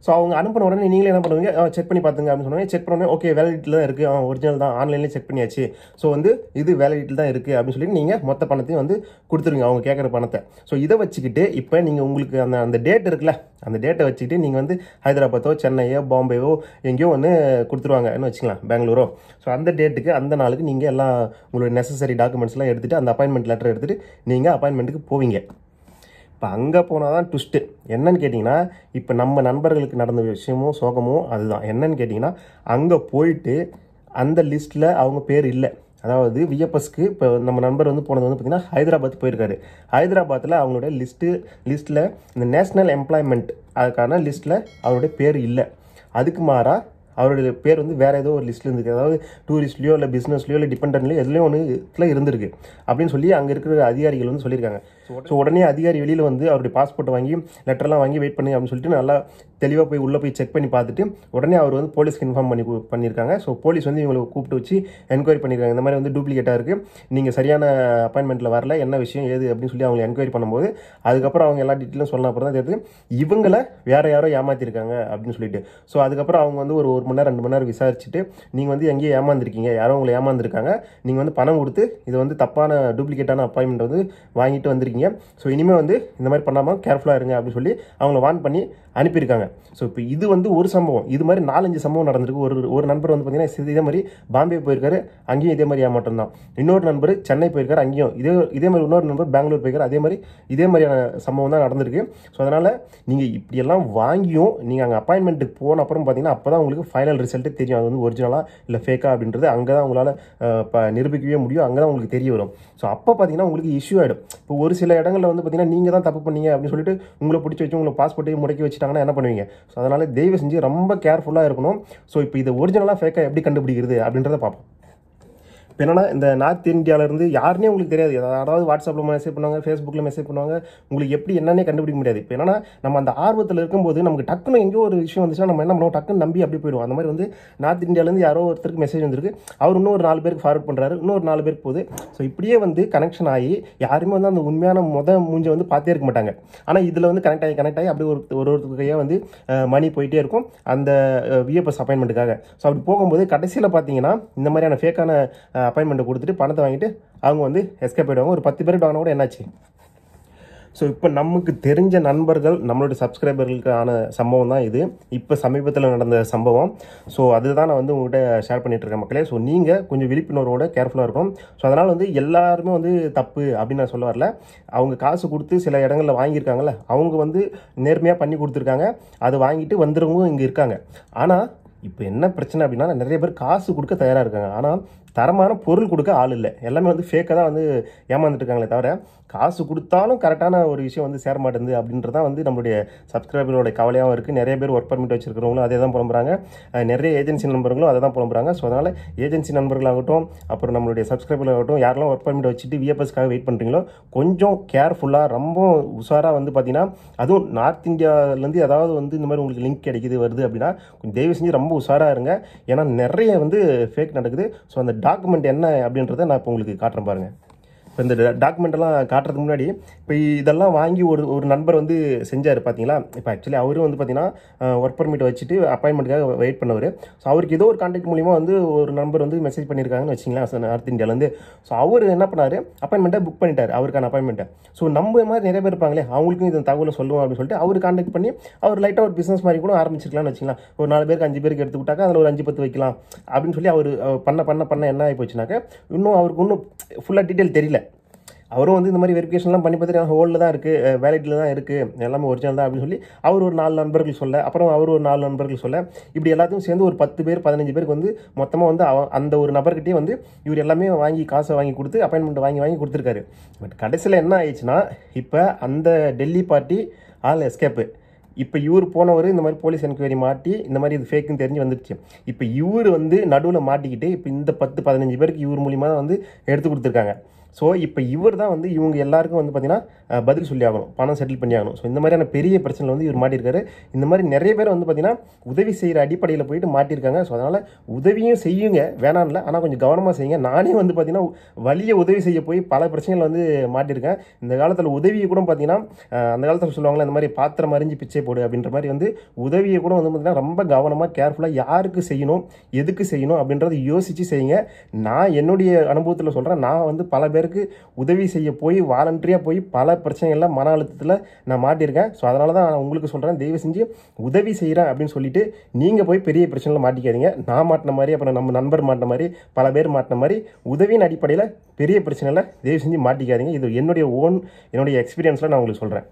ஸோ அவங்க அனுப்பின உடனே நீங்களே என்ன பண்ணுவீங்க செக் பண்ணி பார்த்துங்க அப்படின்னு சொன்னாங்க செக் பண்ண ஓகே வேலிடிட்டில் தான் இருக்குது ஒரிஜினல் தான் ஆன்லைன்லேயே செக் பண்ணியாச்சு ஸோ வந்து இது வேலிடிட்டில் தான் இருக்குது அப்படின்னு சொல்லி நீங்கள் மொத்த பணத்தையும் வந்து கொடுத்துருங்க அவங்க கேட்குற பணத்தை ஸோ இதை வச்சுக்கிட்டு இப்போ நீங்கள் உங்களுக்கு அந்த அந்த டேட் இருக்குல்ல அந்த டேட்டை வச்சுக்கிட்டு நீங்கள் வந்து ஹைதராபாத்தோ சென்னையோ பாம்பேவோ எங்கேயோ ஒன்று கொடுத்துருவாங்கன்னு வச்சுக்கலாம் பெங்களூரோ ஸோ அந்த டேட்டுக்கு அந்த நாளுக்கு நீங்கள் எல்லாம் உங்களுடைய நெசசரி டாக்குமெண்ட்ஸ்லாம் எடுத்துகிட்டு அந்த அப்பாயின்மெண்ட் லெட்டர் எடுத்துகிட்டு நீங்கள் அப்பாயின்மெண்ட்டுக்கு போவீங்க இப்போ அங்கே போனால் தான் ட்விஸ்ட்டு என்னன்னு கேட்டிங்கன்னா இப்போ நம்ம நண்பர்களுக்கு நடந்த விஷயமும் சோகமும் அதுதான் என்னன்னு கேட்டிங்கன்னா அங்கே போயிட்டு அந்த லிஸ்ட்டில் அவங்க பேர் இல்லை அதாவது விஎப்எஸ்க்கு இப்போ நம்ம நண்பர் வந்து போனது வந்து பார்த்திங்கன்னா ஹைதராபாத் போயிருக்காரு ஹைதராபாத்தில் அவங்களுடைய லிஸ்ட்டு லிஸ்ட்டில் இந்த நேஷ்னல் எம்ப்ளாய்மெண்ட் அதுக்கான லிஸ்ட்டில் அவருடைய பேர் இல்லை அதுக்கு மாறாக அவருடைய பேர் வந்து வேறு ஏதோ ஒரு லிஸ்ட்டில் இருந்திருக்கு அதாவது டூரிஸ்ட்லையோ இல்லை பிஸ்னஸ்லையோ இல்லை டிபெண்ட்லையோ எதுலையோ ஒன்று இதில் இருந்திருக்கு அப்படின்னு சொல்லி அங்கே இருக்கிற அதிகாரிகள் வந்து சொல்லியிருக்காங்க ஸோ உடனே அதிகாரி வெளியில் வந்து அவருடைய பாஸ்போர்ட் வாங்கி லெட்டர்லாம் வாங்கி வெயிட் பண்ணுங்க அப்படின்னு சொல்லிட்டு நல்லா தெளிவாக போய் உள்ளே போய் செக் பண்ணி பார்த்துட்டு உடனே அவர் வந்து போலீஸ்க்கு இன்ஃபார்ம் பண்ணி கு- பண்ணியிருக்காங்க ஸோ போலீஸ் வந்து இவங்களை கூப்பிட்டு வச்சு என்கொயரி பண்ணியிருக்காங்க இந்த மாதிரி வந்து டூப்ளிகேட்டாக இருக்குது நீங்கள் சரியான அப்பாயின்மெண்ட்டில் வரல என்ன விஷயம் ஏது அப்படின்னு சொல்லி அவங்க என்கொயரி பண்ணும்போது அதுக்கப்புறம் அவங்க எல்லா டீட்டெயிலும் சொன்ன அப்புறம் தான் தெரியுது இவங்களை வேற யாரோ ஏமாத்திருக்காங்க அப்படின்னு சொல்லிட்டு ஸோ அதுக்கப்புறம் அவங்க வந்து ஒரு ஒரு மணி நேரம் ரெண்டு மணி நேரம் விசாரிச்சுட்டு நீங்கள் வந்து எங்கேயோ ஏமாந்துருக்கீங்க யாரோ உங்களை ஏமாந்துருக்காங்க நீங்கள் வந்து பணம் கொடுத்து இது வந்து தப்பான டூப்ளிகேட்டான அப்பாயின்மெண்ட் வந்து வாங்கிட்டு வந்திருக்கீங்க ஸோ இனிமேல் வந்து இந்த மாதிரி பண்ணாமல் கேர்ஃபுல்லாக இருங்க அப்படின்னு சொல்லி அவங்கள வார்ன் பண்ணி அனுப்பியிருக்காங்க ஸோ இப்போ இது வந்து ஒரு சம்பவம் இது மாதிரி நாலஞ்சு சம்பவம் நடந்திருக்கு ஒரு ஒரு நண்பர் வந்து பார்த்தீங்கன்னா இதே மாதிரி பாம்பே போயிருக்காரு அங்கேயும் இதே மாதிரி ஏமாற்றம் தான் இன்னொரு நண்பர் சென்னை போயிருக்காரு அங்கேயும் இதே இதே மாதிரி இன்னொரு நண்பர் பெங்களூர் போயிருக்காரு அதே மாதிரி இதே மாதிரியான சம்பவம் தான் நடந்திருக்கு ஸோ அதனால் நீங்கள் இப்படியெல்லாம் வாங்கியும் நீங்கள் அங்கே அப்பாயின்மெண்ட்டுக்கு போன அப்புறம் பார்த்தீங்கன்னா அப்போ தான் உங்களுக்கு ஃபைனல் ரிசல்ட்டே தெரியும் அது வந்து ஒரிஜினலாக இல்லை ஃபேக்கா அப்படின்றது அங்கே தான் உங்களால் அஹ், ப- நிரூபிக்கவே முடியும் அங்கே தான் உங்களுக்கு தெரிய வரும் ஸோ அப்போ பார்த்தீங்கன்னா உங்களுக்கு இஷ்யூ ஆகிடும் இப்போ ஒரு சில இடங்களில் வந்து பார்த்தீங்கன்னா நீங்கள் தான் தப்பு பண்ணீங்க அப்படின்னு சொல்லிட்டு உங்களை பிடிச்சி வச்சு உங்களை பாஸ்போர்ட்டையும் முடக்கி வச்சுட்டாங்கன்னா என்ன பண்ணுவீங்க ஸோ அதனால் தயவு செஞ்சு ரொம்ப கேர்ஃபுல்லாக இருக்கணும் ஸோ இப்போ இது ஒரிஜினலாக ஃபேக்காக எப்படி கண்டுபிடிக்கிறது அப்படின்றத பார்ப்போம் இப்போ என்னன்னா இந்த நார்த் இந்தியாவிலேருந்து யாருனே உங்களுக்கு தெரியாது யாராவது வாட்ஸ்அப்பில் மெசேஜ் பண்ணுவாங்க ஃபேஸ்புக்கில் மெசேஜ் பண்ணுவாங்க உங்களுக்கு எப்படி என்னன்னே கண்டுபிடிக்க முடியாது இப்போ என்னன்னா நம்ம அந்த ஆர்வத்தில் இருக்கும்போது நமக்கு டக்குன்னு எங்கேயோ ஒரு விஷயம் வந்துச்சுன்னா நம்ம என்ன பண்ணுவோம் டக்குன்னு நம்பி அப்படி போயிடுவோம் அந்த மாதிரி வந்து நார்த் இந்தியாவிலேருந்து யாரோ ஒருத்தருக்கு மெசேஜ் வந்திருக்கு அவர் இன்னும் ஒரு நாலு பேருக்கு ஃபார்வர்ட் பண்ணுறாரு இன்னொரு நாலு பேருக்கு போகுது ஸோ இப்படியே வந்து கனெக்ஷன் ஆகி யாருமே வந்து அந்த உண்மையான முத மூஞ்சை வந்து பார்த்தே இருக்க மாட்டாங்க ஆனால் இதில் வந்து கனெக்ட் ஆகி கனெக்ட் ஆகி அப்படி ஒரு ஒரு ஒருத்தர் கையாக வந்து மணி போயிட்டே இருக்கும் அந்த விஎப்எஸ் அப்பாயின்மெண்ட்டுக்காக ஸோ அப்படி போகும்போது கடைசியில் பார்த்தீங்கன்னா இந்த மாதிரியான ஃபேக்கான அப்பாயின்மெண்ட்டை கொடுத்துட்டு பணத்தை வாங்கிட்டு அவங்க வந்து எஸ்கேப் ஆயிடுவாங்க ஒரு பத்து பேர் வாங்கினா கூட என்னாச்சு ஸோ இப்போ நமக்கு தெரிஞ்ச நண்பர்கள் நம்மளுடைய சப்ஸ்கிரைபர்களுக்கான சம்பவம் தான் இது இப்போ சமீபத்தில் நடந்த சம்பவம் ஸோ அதுதான் நான் வந்து உங்கள்கிட்ட ஷேர் பண்ணிட்டு இருக்கேன் மக்களே ஸோ நீங்கள் கொஞ்சம் விழிப்புணர்வோட கேர்ஃபுல்லாக இருக்கணும் ஸோ அதனால் வந்து எல்லாருமே வந்து தப்பு அப்படின்னு நான் சொல்ல வரல அவங்க காசு கொடுத்து சில இடங்களில் வாங்கியிருக்காங்கல்ல அவங்க வந்து நேர்மையாக பண்ணி கொடுத்துருக்காங்க அதை வாங்கிட்டு வந்துடுறவங்க இங்கே இருக்காங்க ஆனால் இப்போ என்ன பிரச்சனை அப்படின்னா நிறைய பேர் காசு கொடுக்க தயாராக இருக்காங்க ஆனால் தரமான பொருள் கொடுக்க ஆள் இல்லை எல்லாமே வந்து ஃபேக்காக தான் வந்து ஏமாந்துட்டு இருக்காங்களே தவிர காசு கொடுத்தாலும் கரெக்டான ஒரு விஷயம் வந்து சேர மாட்டேங்குது அப்படின்றதான் வந்து நம்மளுடைய சப்ஸ்கிரைபரோட கவலையாகவும் இருக்குது நிறைய பேர் ஒர்க் பர்மிட் வச்சிருக்கிறவங்களும் அதே தான் புலம்புறாங்க அஹ் நிறைய ஏஜென்சி நண்பர்களும் அதை தான் புலம்புறாங்க ஸோ அதனால் ஏஜென்சி நண்பர்களாகட்டும் அப்புறம் நம்மளுடைய சப்ஸ்கிரைபர்களாகட்டும் யாரெல்லாம் ஒர்க் பர்மிட் வச்சுட்டு விஎஃப்எஸ்க்காக வெயிட் பண்ணுறீங்களோ கொஞ்சம் கேர்ஃபுல்லாக ரொம்ப உஷாராக வந்து பார்த்தீங்கன்னா அதுவும் நார்த் இந்தியாவிலேருந்து ஏதாவது வந்து இந்த மாதிரி உங்களுக்கு லிங்க் கிடைக்குது வருது அப்படின்னா கொஞ்சம் தயவு செஞ்சு ரொம்ப உஷாராக இருங்க ஏன்னா நிறைய வந்து ஃபேக் நடக்குது ஸோ அந்த டாக்குமெண்ட் என்ன அப்படின்றத நான் இப்போ உங்களுக்கு காட்டுறேன் பாருங்கள் இப்போ இந்த டாக்குமெண்ட் எல்லாம் காட்டுறதுக்கு முன்னாடி இப்போ இதெல்லாம் வாங்கி ஒரு ஒரு நண்பர் வந்து செஞ்சார் பார்த்தீங்களா இப்போ ஆக்சுவலி அவரும் வந்து பார்த்தீங்கன்னா ஒர்க் பர்மிட் வச்சுட்டு அப்பாயின்மெண்ட்டுக்காக வெயிட் பண்ணவர் ஸோ அவருக்கு ஏதோ ஒரு கான்டாக்ட் மூலியமா வந்து ஒரு நம்பர் வந்து மெசேஜ் பண்ணியிருக்காங்கன்னு வச்சிங்களேன் நார்த் இந்தியாவிலேருந்து ஸோ அவர் என்ன பண்ணார் அப்பாயின்மெண்ட்டை புக் பண்ணிட்டார் அவருக்கான அப்பாயின்மெண்ட்டை ஸோ நம்ம மாதிரி நிறைய பேர் இருப்பாங்களே அவங்களுக்கும் இந்த தகவலை சொல்லுவோம் அப்படின்னு சொல்லிட்டு அவர் கான்டாக்ட் பண்ணி அவர் லைட்டாக ஒரு பிஸ்னஸ் மாதிரி கூட ஆரம்பிச்சிருக்கலாம்னு வச்சுக்கலாம் ஒரு நாலு பேருக்கு அஞ்சு பேருக்கு எடுத்து விட்டாக்க அதில் ஒரு அஞ்சு பத்து வைக்கலாம் அப்படின்னு சொல்லி அவர் பண்ண பண்ண பண்ண என்ன ஆகி போச்சுனாக்க இன்னும் அவருக்கு இன்னும் ஃபுல்லாக டீட்டெயில் தெரியல அவரும் வந்து இந்த மாதிரி வெரிஃபிகேஷன்லாம் பண்ணி பார்த்துட்டு ஹோல்டில் தான் இருக்குது வேலிட்டில் தான் இருக்குது எல்லாமே ஒரிஜினல் தான் அப்படின்னு சொல்லி அவர் ஒரு நாலு நண்பர்கள் சொல்ல அப்புறம் அவர் ஒரு நாலு நண்பர்கள் சொல்ல இப்படி எல்லாத்தையும் சேர்ந்து ஒரு பத்து பேர் பதினஞ்சு பேருக்கு வந்து மொத்தமாக வந்து அவ அந்த ஒரு நபர்கிட்டயே வந்து இவர் எல்லாமே வாங்கி காசை வாங்கி கொடுத்து அப்பாயின்மெண்ட் வாங்கி வாங்கி கொடுத்துருக்காரு பட் கடைசியில் என்ன ஆயிடுச்சுன்னா இப்போ அந்த டெல்லி பார்ட்டி ஆள் எஸ்கேப்பு இப்போ இவர் போனவர் இந்த மாதிரி போலீஸ் என்கொயரி மாட்டி இந்த மாதிரி இது ஃபேக்குன்னு தெரிஞ்சு வந்துடுச்சு இப்போ இவர் வந்து நடுவில் மாட்டிக்கிட்டு இப்போ இந்த பத்து பதினஞ்சு பேருக்கு இவர் மூலியமாக தான் வந்து எடுத்து கொடுத்துருக்காங்க ஸோ இப்போ இவர் தான் வந்து இவங்க எல்லாருக்கும் வந்து பார்த்தீங்கன்னா அஹ், பதில் சொல்லி ஆகணும் பணம் செட்டில் பண்ணி ஆகணும் ஸோ இந்த மாதிரியான பெரிய பிரச்சனை வந்து இவர் மாட்டியிருக்காரு இந்த மாதிரி நிறைய பேர் வந்து பார்த்தீங்கன்னா உதவி செய்கிற அடிப்படையில் போயிட்டு மாட்டியிருக்காங்க ஸோ அதனால் உதவியும் செய்யுங்க வேணாம் இல்லை ஆனால் கொஞ்சம் கவனமாக செய்யுங்க நானே வந்து பார்த்தீங்கன்னா வலிய உதவி செய்ய போய் பல பிரச்சனைகள் வந்து மாட்டியிருக்கேன் இந்த காலத்தில் உதவியை கூட பார்த்தீங்கன்னா அஹ், அந்த காலத்தில் சொல்லுவாங்களே இந்த மாதிரி பாத்திரம் அறிஞ்சு பிச்சை போடு அப்படின்ற மாதிரி வந்து உதவியை கூட வந்து பார்த்தீங்கன்னா ரொம்ப கவனமாக கேர்ஃபுல்லாக யாருக்கு செய்யணும் எதுக்கு செய்யணும் அப்படின்றத யோசித்து செய்யுங்க நான் என்னுடைய அனுபவத்தில் சொல்கிறேன் நான் வந்து பல பேருக்கு உதவி செய்ய போய் வாலண்டரியாக போய் பல பிரச்சனைகள்ல மன அழுத்தத்தில் நான் மாட்டியிருக்கேன் ஸோ அதனால தான் நான் உங்களுக்கு சொல்கிறேன் தயவு செஞ்சு உதவி செய்கிறேன் அப்படின்னு சொல்லிட்டு நீங்கள் போய் பெரிய பிரச்சனையில் மாட்டிக்காதீங்க நான் மாட்டின மாதிரி அப்புறம் நம்ம நண்பர் மாட்டின மாதிரி பல பேர் மாட்டின மாதிரி உதவியின் அடிப்படையில் பெரிய பிரச்சனையில் தயவு செஞ்சு மாட்டிக்காதீங்க இது என்னுடைய ஓன் என்னுடைய எக்ஸ்பீரியன்ஸில் நான் உங்களுக்கு சொல்கிறேண்ட்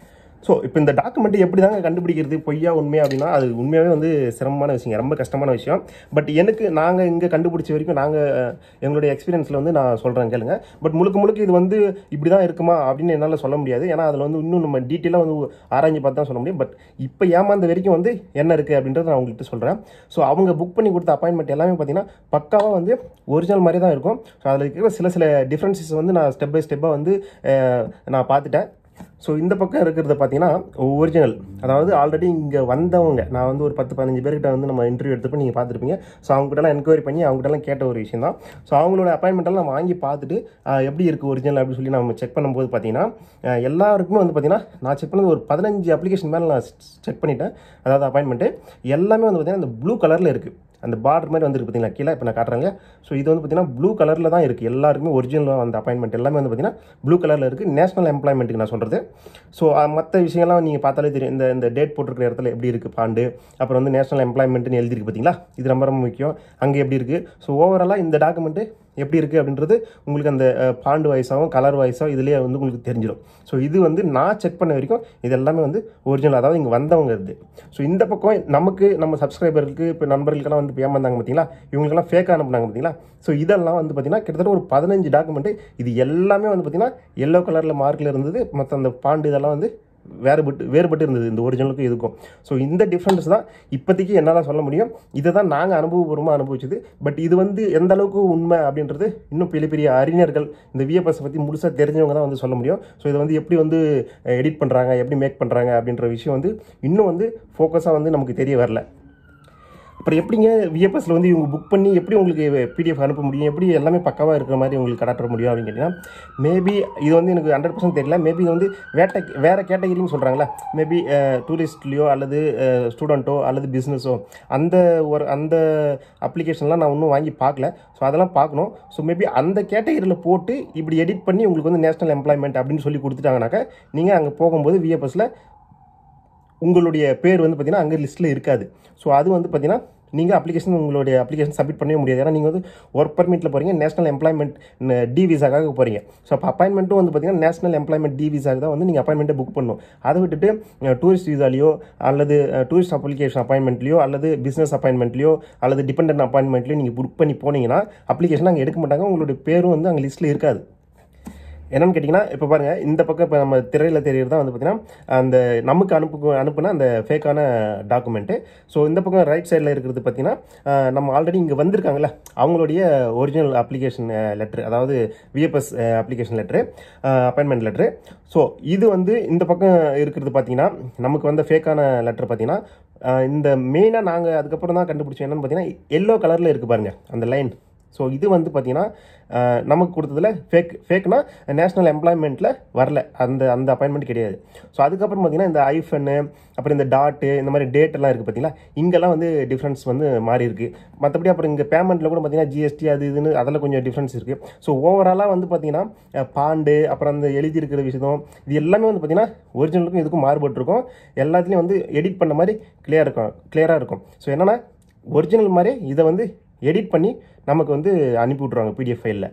ஸோ இப்போ இந்த டாக்குமெண்ட் எப்படி தாங்க கண்டுபிடிக்கிறது பொய்யா உண்மையா அப்படின்னா அது உண்மையாகவே வந்து சிரமமான விஷயம் ரொம்ப கஷ்டமான விஷயம் பட் எனக்கு நாங்கள் இங்கே கண்டுபிடிச்ச வரைக்கும் நாங்கள் எங்களுடைய எக்ஸ்பீரியன்ஸில் வந்து நான் சொல்கிறேன் கேளுங்க பட் முழுக்க முழுக்க இது வந்து இப்படி தான் இருக்குமா அப்படின்னு என்னால் சொல்ல முடியாது ஏன்னா அதில் வந்து இன்னும் நம்ம டீட்டெயிலாக வந்து ஆராய்ஞ்சு பார்த்து தான் சொல்ல முடியும் பட் இப்போ ஏமாந்த வரைக்கும் வந்து என்ன இருக்குது அப்படின்றத நான் உங்கள்கிட்ட சொல்கிறேன் ஸோ அவங்க புக் பண்ணி கொடுத்த அப்பாயின்மெண்ட் எல்லாமே பார்த்தீங்கன்னா பக்காவாக வந்து ஒரிஜினல் மாதிரி தான் இருக்கும் ஸோ அதில் இருக்கிற சில சில டிஃப்ரென்சஸ் வந்து நான் ஸ்டெப் பை ஸ்டெப்பாக வந்து அஹ், நான் பார்த்துட்டேன் ஸோ இந்த பக்கம் இருக்கிறது பார்த்தீங்கன்னா ஒரிஜினல் அதாவது ஆல்ரெடி இங்கே வந்தவங்க நான் வந்து ஒரு பத்து பதினஞ்சு பேர்கிட்ட வந்து நம்ம இன்டர்வியூ எடுத்தப்போ நீங்கள் பார்த்துருப்பீங்க ஸோ அவங்ககிட்டலாம் என்கொயரி பண்ணி அவங்ககிட்டலாம் கேட்ட ஒரு விஷயம் தான் ஸோ அவங்களோட அப்பாயின்மெண்ட்டெல்லாம் நான் வாங்கி பார்த்துட்டு ஆஹ், எப்படி இருக்குது ஒரிஜினல் அப்படின்னு சொல்லி நம்ம செக் பண்ணும்போது பார்த்தீங்கன்னா ஆஹ், எல்லாருக்குமே வந்து பார்த்தீங்கன்னா நான் செக் பண்ணது ஒரு பதினஞ்சு அப்ளிகேஷன் மேலே நான் செக் பண்ணிட்டேன் அதாவது அப்பாயின்மெண்ட்டு எல்லாமே வந்து பார்த்தீங்கன்னா இந்த ப்ளூ கலரில் இருக்குது அந்த பார்டர் மாதிரி வந்துருக்கு பார்த்தீங்களா கீழே இப்போ நான் காட்டுறேங்க ஸோ இது வந்து பார்த்தீங்கன்னா ப்ளூ கலரில் தான் இருக்குது எல்லாருக்குமே ஒரிஜினல் அந்த அப்பாயின்மெண்ட் எல்லாமே வந்து பார்த்தீங்கன்னா ப்ளூ கலரில் இருக்குது நேஷனல் எம்ப்ளாய்மெண்ட்டுக்கு நான் சொல்கிறது ஸோ மற்ற விஷயங்கள்லாம் நீங்கள் பார்த்தாலே தெரியும் இந்த இந்த டேட் போட்டிருக்கிற இடத்துல எப்படி இருக்குது பாண்டு அப்புறம் வந்து நேஷனல் எம்ப்ளாய்மெண்ட்னு எழுதிருக்கு பார்த்தீங்களா இது ரொம்ப ரொம்ப முக்கியம் அங்கே எப்படி இருக்குது ஸோ ஓவராலாக இந்த டாக்குமெண்ட்டு எப்படி இருக்குது அப்படின்றது உங்களுக்கு அந்த அஹ், பாண்டு வயசாகவும் கலர் வயசாகவும் இதுலேயே வந்து உங்களுக்கு தெரிஞ்சிடும் ஸோ இது வந்து நான் செக் பண்ண வரைக்கும் இது எல்லாமே வந்து ஒரிஜினல் அதாவது இங்கே வந்தவங்க இது ஸோ இந்த பக்கம் நமக்கு நம்ம சப்ஸ்கிரைபருக்கு இப்போ நண்பர்களுக்கெல்லாம் வந்து ஏமாந்தாங்க பார்த்தீங்களா இவங்களுக்கெல்லாம் ஃபேக் அனுப்புனாங்க பார்த்தீங்களா ஸோ இதெல்லாம் வந்து பார்த்தீங்கன்னா கிட்டத்தட்ட ஒரு பதினஞ்சு டாக்குமெண்ட்டு இது எல்லாமே வந்து பார்த்தீங்கன்னா எல்லோ கலரில் மார்க்கில் இருந்தது மற்ற அந்த பாண்டு இதெல்லாம் வந்து வேறுபட்டு வேறுபட்டு இருந்தது இந்த ஒரிஜினலுக்கும் இதுக்கும் ஸோ இந்த டிஃப்ரென்ஸ் தான் இப்போதைக்கு என்னால் சொல்ல முடியும் இதை தான் நாங்கள் அனுபவபூர்வமாக அனுபவிச்சது பட் இது வந்து எந்த அளவுக்கு உண்மை அப்படின்றது இன்னும் பெரிய பெரிய அறிஞர்கள் இந்த விஎஃப்எஸ் பற்றி முழுசாக தெரிஞ்சவங்க தான் வந்து சொல்ல முடியும் ஸோ இதை வந்து எப்படி வந்து எடிட் பண்ணுறாங்க எப்படி மேக் பண்ணுறாங்க அப்படின்ற விஷயம் வந்து இன்னும் வந்து ஃபோக்கஸாக வந்து நமக்கு தெரிய வரல அப்புறம் எப்படிங்க விஎஃப்எஸ்ல வந்து இவங்க புக் பண்ணி எப்படி உங்களுக்கு பிடிஎஃப் அனுப்ப முடியும் எப்படி எல்லாமே பக்காவாக இருக்கிற மாதிரி உங்களுக்கு காட்ட முடியும் அப்படின்னு கேட்டிங்கன்னா மேபி இது வந்து எனக்கு ஹண்ட்ரட் பர்சன்ட் தெரியல மேபி இது வந்து வேட்ட வேறு கேட்டகிரின்னு சொல்கிறாங்களா மேபி டூரிஸ்ட்லேயோ அல்லது ஸ்டூடெண்ட்டோ அல்லது பிஸ்னஸோ அந்த ஒரு அந்த அப்ளிகேஷன்லாம் நான் இன்னும் வாங்கி பார்க்கல ஸோ அதெல்லாம் பார்க்கணும் ஸோ மேபி அந்த கேட்டகரியில் போட்டு இப்படி எடிட் பண்ணி உங்களுக்கு வந்து நேஷனல் எம்ப்ளாய்மெண்ட் அப்படின்னு சொல்லி கொடுத்துட்டாங்கனாக்கா நீங்கள் அங்கே போகும்போது விஎஃப்எஸில் உங்களுடைய பேர் வந்து பார்த்தீங்கன்னா அங்கே லிஸ்ட்டில் இருக்காது ஸோ அது வந்து பார்த்தீங்கன்னா நீங்கள் அப்ளிகேஷன் உங்களுடைய அப்ளிகேஷன் சப்மிட் பண்ணவே முடியாது ஏன்னா நீங்கள் வந்து ஒர்க் பர்மிட்டில் போகிறீங்க நேஷனல் எம்ப்ளாய்மெண்ட் டி விசாக்காக போகிறீங்க ஸோ அப்போ அப்பாயின்மெண்ட்டும் வந்து பார்த்தீங்கன்னா நேஷனல் எம்ப்ளாய்மெண்ட் டி விசாக்கு தான் வந்து நீங்கள் அப்பாயின்மெண்ட்டை புக் பண்ணணும் அதை விட்டுட்டு டூரிஸ்ட் விசாலையோ அல்லது டூரிஸ்ட் அப்ளிகேஷன் அப்பாயின்மெண்ட்லையோ அல்லது பிஸ்னஸ் அப்பாயின்மெண்ட்லையோ அல்லது டிபெண்டன்ட் அப்பாயின்மெண்ட்லையோ நீங்கள் புக் பண்ணி போனீங்கன்னா அப்ளிகேஷன் அங்கே எடுக்க மாட்டாங்க உங்களுடைய பேரும் வந்து அங்கே லிஸ்ட்டில் இருக்காது என்னன்னு கேட்டிங்கன்னா இப்போ பாருங்கள் இந்த பக்கம் இப்போ நம்ம திரையில் தெரியறது தான் வந்து பார்த்தீங்கன்னா அந்த நமக்கு அனுப்பு அனுப்புன அந்த ஃபேக்கான டாக்குமெண்ட்டு ஸோ இந்த பக்கம் ரைட் சைடில் இருக்கிறது பார்த்தீங்கன்னா அஹ், நம்ம ஆல்ரெடி இங்கே வந்திருக்காங்கல்ல அவங்களுடைய ஒரிஜினல் அப்ளிகேஷன் லெட்ரு அதாவது VFS application letter appointment letter so இது வந்து இந்த பக்கம் இருக்கிறது பார்த்தீங்கன்னா நமக்கு வந்த ஃபேக்கான லெட்ரு பார்த்தீங்கன்னா அஹ், இந்த மெயினாக நாங்கள் அதுக்கப்புறம் தான் கண்டுபிடிச்சோம் என்னன்னு பார்த்தீங்கன்னா எல்லோ கலரில் இருக்குது பாருங்கள் அந்த லைன் ஸோ இது வந்து பார்த்தீங்கன்னா அஹ், நமக்கு கொடுத்ததுல ஃபேக் ஃபேக்னா நேஷனல் எம்ப்ளாய்மெண்ட்டில் வரல அந்த அந்த அப்பாயின்மெண்ட் கிடையாது ஸோ அதுக்கப்புறம் பார்த்தீங்கன்னா இந்த ஐஃபன்னு அப்புறம் இந்த டாட்டு இந்த மாதிரி டேட் எல்லாம் இருக்குது பார்த்தீங்களா இங்கெல்லாம் வந்து டிஃப்ரென்ஸ் வந்து மாறி இருக்கு மற்றபடி அப்புறம் இங்கே பேமெண்ட்டில் கூட பார்த்தீங்கன்னா ஜிஎஸ்டி அது இதுன்னு அதில் கொஞ்சம் டிஃப்ரென்ஸ் இருக்குது ஸோ ஓவராலாக வந்து பார்த்தீங்கன்னா அஹ், பாண்டு அப்புறம் அந்த எழுதியிருக்கிற விஷயம் இது எல்லாமே வந்து பார்த்தீங்கன்னா ஒரிஜினலுக்கும் இதுக்கும் மாறுபட்டிருக்கும் எல்லாத்துலேயும் வந்து எடிட் பண்ண மாதிரி கிளியர் இருக்கும் கிளியராக இருக்கும் ஸோ என்னென்னா ஒரிஜினல் மாதிரி இதை வந்து எடிட் பண்ணி நமக்கு வந்து அனுப்பி விட்ருவாங்க பிடிஎஃப் ஃபைலில்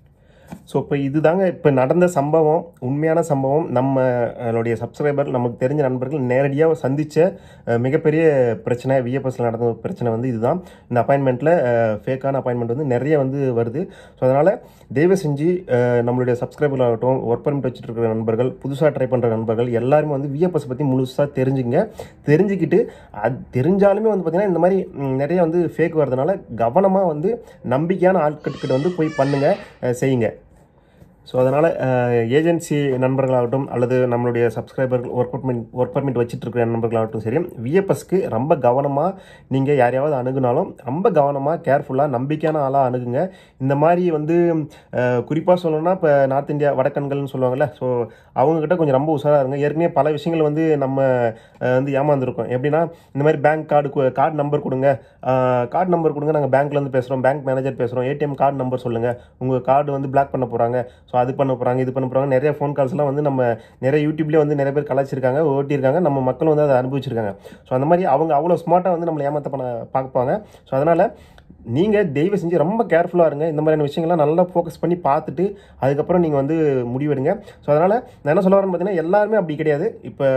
ஸோ இப்போ இதுதாங்க இப்போ நடந்த சம்பவம் உண்மையான சம்பவம் நம்மளுடைய சப்ஸ்கிரைபர் நமக்கு தெரிஞ்ச நண்பர்கள் நேரடியாக சந்தித்த அஹ், மிகப்பெரிய பிரச்சனை விஎஃப்எஸ்ல நடந்த ஒரு பிரச்சனை வந்து இதுதான் இந்த அப்பாயின்மெண்ட்டில் ஃபேக்கான அப்பாயின்மெண்ட் வந்து நிறைய வந்து வருது ஸோ அதனால் தயவு செஞ்சு அஹ், நம்மளுடைய சப்ஸ்கிரைபர் ஆகட்டும் ஒர்க் பர்மிட் வச்சுட்டு இருக்கிற நண்பர்கள் புதுசாக ட்ரை பண்ணுற நண்பர்கள் எல்லாருமே வந்து விஎஃப்எஸ் பற்றி முழுசாக தெரிஞ்சுங்க தெரிஞ்சுக்கிட்டு அது தெரிஞ்சாலுமே வந்து பார்த்திங்கன்னா இந்த மாதிரி ம், நிறைய வந்து ஃபேக் வரதுனால கவனமாக வந்து நம்பிக்கையான ஆட்கட்கிட்ட வந்து போய் பண்ணுங்கள் அஹ், செய்யுங்க ஸோ அதனால் ஏஜென்சி நண்பர்களாகட்டும் அல்லது நம்மளுடைய சப்ஸ்கிரைபர்கள் ஒர்க் பர்மிட் ஒர்க் பர்மிட் வச்சுட்டு இருக்கிற நண்பர்களாகட்டும் சரி விஎஃப்எஸ்க்கு ரொம்ப கவனமாக நீங்கள் யாரையாவது அணுகுனாலும் ரொம்ப கவனமாக கேர்ஃபுல்லாக நம்பிக்கையான ஆளாக அணுகுங்க இந்த மாதிரி வந்து குறிப்பாக சொல்லணும்னா இப்போ நார்த் இந்தியா வடக்கன்கள்னு சொல்லுவாங்கள்ல ஸோ அவங்கக்கிட்ட கொஞ்சம் ரொம்ப உஷாராக இருங்க ஏற்கனவே பல விஷயங்கள் வந்து நம்ம அஹ், வந்து ஏமாந்துருக்கோம் எப்படின்னா இந்த மாதிரி பேங்க் கார்டு கார்டு நம்பர் கொடுங்க கார்டு நம்பர் கொடுங்க நாங்கள் பேங்க்லேருந்து பேசுகிறோம் பேங்க் மேனேஜர் பேசுகிறோம் ஏடிஎம் கார்டு நம்பர் சொல்லுங்கள் உங்கள் கார்டு வந்து பிளாக் பண்ண போகிறாங்க ஸோ அது பண்ண போகிறாங்க இது பண்ண போகிறாங்க நிறைய ஃபோன் கால்ஸ்லாம் வந்து நம்ம நிறைய யூடியூப்லேயே வந்து நிறைய பேர் கலாச்சிருக்காங்க ஓட்டியிருக்காங்க நம்ம மக்கள் வந்து அதை அனுபவிச்சிருக்காங்க ஸோ அந்த மாதிரி அவங்க அவ்வளோ ஸ்மார்ட்டாக வந்து நம்மளை ஏமாத்த பண்ண பார்ப்பாங்க ஸோ அதனால் நீங்கள் தெய்வம் செஞ்சு ரொம்ப கேர்ஃபுல்லாக இருங்க இந்த மாதிரியான விஷயங்கள்லாம் நல்லா ஃபோக்கஸ் பண்ணி பார்த்துட்டு அதுக்கப்புறம் நீங்கள் வந்து முடிவெடுங்க ஸோ அதனால் நான் என்ன சொல்ல வரேன்னு பார்த்தீங்கன்னா எல்லாருமே அப்படி கிடையாது இப்போ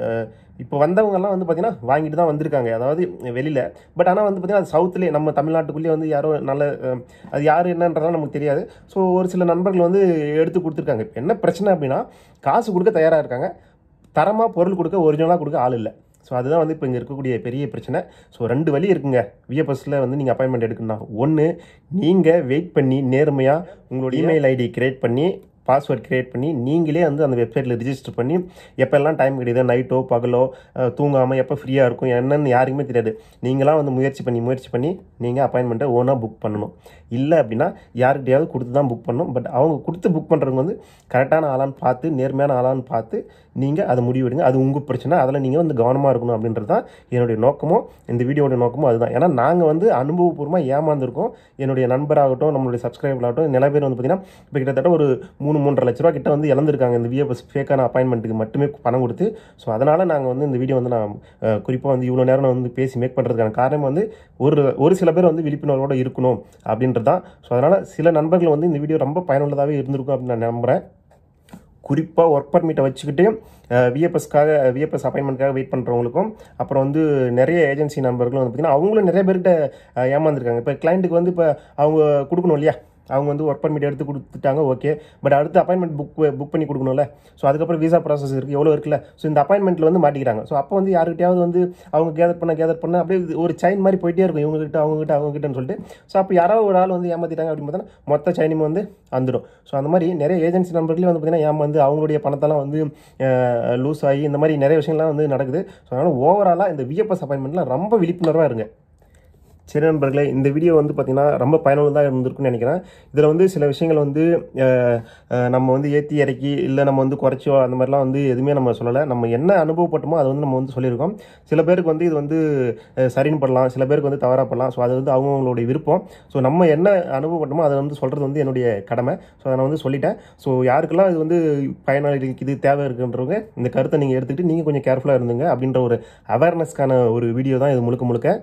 இப்போ வந்தவங்கெல்லாம் வந்து பார்த்தீங்கன்னா வாங்கிட்டு தான் வந்திருக்காங்க அதாவது வெளியில் பட் ஆனால் வந்து பார்த்தீங்கன்னா அது சவுத்துலேயே நம்ம தமிழ்நாட்டுக்குள்ளேயே வந்து யாரோ நல்ல அஹ், அது யார் என்னன்றதெல்லாம் நமக்கு தெரியாது ஸோ ஒரு சில நண்பர்கள் வந்து எடுத்து கொடுத்துருக்காங்க இப்ப என்ன பிரச்சனை அப்படின்னா காசு கொடுக்க தயாராக இருக்காங்க தரமாக பொருள் கொடுக்க ஒரிஜினலாக கொடுக்க ஆள் இல்லை ஸோ அதுதான் வந்து இப்போ இங்கே இருக்கக்கூடிய பெரிய பிரச்சனை ஸோ ரெண்டு வழி இருக்குங்க விஎஃப்எஸில் வந்து நீங்கள் அப்பாயின்மெண்ட் எடுக்கணும்னா ஒன்று நீங்கள் வெயிட் பண்ணி நேர்மையாக உங்களுடைய இமெயில் ஐடி கிரியேட் பண்ணி பாஸ்வேர்ட் கிரியேட் பண்ணி நீங்களே வந்து அந்த வெப்சைட்டில் ரிஜிஸ்டர் பண்ணி எப்போல்லாம் டைம் கிடையாது நைட்டோ பகலோ தூங்காமல் எப்போ ஃப்ரீயாக இருக்கும் என்னன்னு யாருக்குமே தெரியாது நீங்களாம் வந்து முயற்சி பண்ணி முயற்சி பண்ணி நீங்கள் அப்பாயின்மெண்ட்டை ஓனாக புக் பண்ணணும் இல்லை அப்படின்னா யார்கிட்டயாவது கொடுத்து தான் புக் பண்ணணும் பட் அவங்க கொடுத்து புக் பண்ணுறவங்க வந்து கரெக்டான ஆளான்னு பார்த்து நேர்மையான ஆளான்னு பார்த்து நீங்கள் அதை முடிவெடுங்க அது உங்கள் பிரச்சனை அதில் நீங்கள் வந்து கவனமாக இருக்கணும் அப்படின்றது தான் என்னுடைய நோக்கமும் இந்த வீடியோட நோக்கமும் அதுதான் ஏன்னா நாங்கள் வந்து அனுபவபூர்வமாக ஏமாந்துருக்கோம் என்னுடைய நண்பராகட்டும் நம்மளுடைய சப்ஸ்கிரைபர் ஆகட்டும் நிறைய பேர் வந்து பார்த்திங்கன்னா இப்போ கிட்டத்தட்ட ஒரு மூணு மூன்றரை லட்ச ரூபா கிட்ட வந்து இழந்திருக்காங்க இந்த விஎஃப்எஸ் ஃபேக்கான அப்பாயின்மெண்ட்டுக்கு மட்டுமே பணம் கொடுத்து ஸோ அதனால் நாங்கள் வந்து இந்த வீடியோ வந்து நான் குறிப்பாக வந்து இவ்வளோ நேரம் நான் வந்து பேசி மேக் பண்ணுறதுக்கான காரணம் வந்து ஒரு ஒரு சில பேர் வந்து விழிப்புணர்வோடு இருக்கணும் அப்படின்றது தான் ஸோ அதனால் சில நண்பர்கள் வந்து இந்த வீடியோ ரொம்ப பயனுள்ளதாகவே இருந்திருக்கும் அப்படின்னு நான் நம்புகிறேன் குறிப்பாக ஒர்க் பர்மிட்டை வச்சுக்கிட்டு விஎஃப்எஸ்க்காக விஎஃப்எஸ் அப்பாயின்மெண்ட்காக வெயிட் பண்ணுறவங்களுக்கும் அப்புறம் வந்து நிறைய ஏஜென்சி நண்பர்களும் வந்து பார்த்திங்கன்னா அவங்களும் நிறைய பேர்கிட்ட அஹ், ஏமாந்துருக்காங்க இப்போ கிளைண்ட்டுக்கு வந்து இப்போ அவங்க கொடுக்கணும் இல்லையா அவங்க வந்து ஒர்க் பர்மிட் எடுத்து கொடுத்துட்டாங்க ஓகே பட் அடுத்து அப்பாயின்மெண்ட் புக் புக் பண்ணி கொடுக்கணும்ல ஸோ அதுக்கப்புறம் விசா ப்ராசஸ் இருக்குது எவ்வளோ இருக்குல்ல ஸோ இந்த அப்பாயின்மெண்ட்டில் வந்து மாட்டிக்கிறாங்க ஸோ அப்போ வந்து யாருக்கிட்டையாவது வந்து அவங்க கேதர் பண்ண கேதர் பண்ண அப்படியே இது ஒரு செயின் மாதிரி போயிட்டே இருக்கும் இவங்ககிட்ட அவங்ககிட்ட அவங்ககிட்டன்னு சொல்லிட்டு ஸோ அப்போ யாராவது ஒரு ஆள் வந்து ஏமாத்திட்டாங்க அப்படின்னு பார்த்தா மொத்த சைனும் வந்து வந்துடும் ஸோ அந்த மாதிரி நிறைய ஏஜென்சி நம்பர்களே வந்து பார்த்தீங்கன்னா ஏமாந்து அவங்களுடைய பணத்தெல்லாம் வந்து லூஸ் ஆகி இந்த மாதிரி நிறைய விஷயங்கள்லாம் வந்து நடக்குது ஸோ அதனால் ஓவராலாக இந்த விஎஃப்எஸ் அப்பாயின்மெண்ட்டில் ரொம்ப விழிப்புணர்வாக இருங்க சரி நண்பர்களே இந்த வீடியோ வந்து பார்த்திங்கன்னா ரொம்ப பயனுள்ளதாக இருந்திருக்குன்னு நினைக்கிறேன் இதில் வந்து சில விஷயங்கள் வந்து அஹ், அஹ், நம்ம வந்து ஏற்றி இறக்கி இல்லை நம்ம வந்து குறைச்சோ அந்த மாதிரிலாம் வந்து எதுவுமே நம்ம சொல்லலை நம்ம என்ன அனுபவப்பட்டோமோ அதை வந்து நம்ம வந்து சொல்லியிருக்கோம் சில பேருக்கு வந்து இது வந்து அஹ், சரின்னு பண்ணலாம் சில பேருக்கு வந்து தவறாக பண்ணலாம் ஸோ அது வந்து அவங்கவுங்களுடைய விருப்பம் ஸோ நம்ம என்ன அனுபவப்பட்டோமோ அதை வந்து சொல்கிறது வந்து என்னுடைய கடமை ஸோ அதை நான் வந்து சொல்லிட்டேன் ஸோ யாருக்கெல்லாம் இது வந்து பயனாளிகளுக்கு இது தேவை இருக்குன்றவங்க இந்த கருத்தை நீங்கள் எடுத்துக்கிட்டு நீங்கள் கொஞ்சம் கேர்ஃபுல்லாக இருந்துங்க அப்படின்ற ஒரு அவேர்னஸ்க்கான ஒரு வீடியோ தான் இது முழுக்க முழுக்க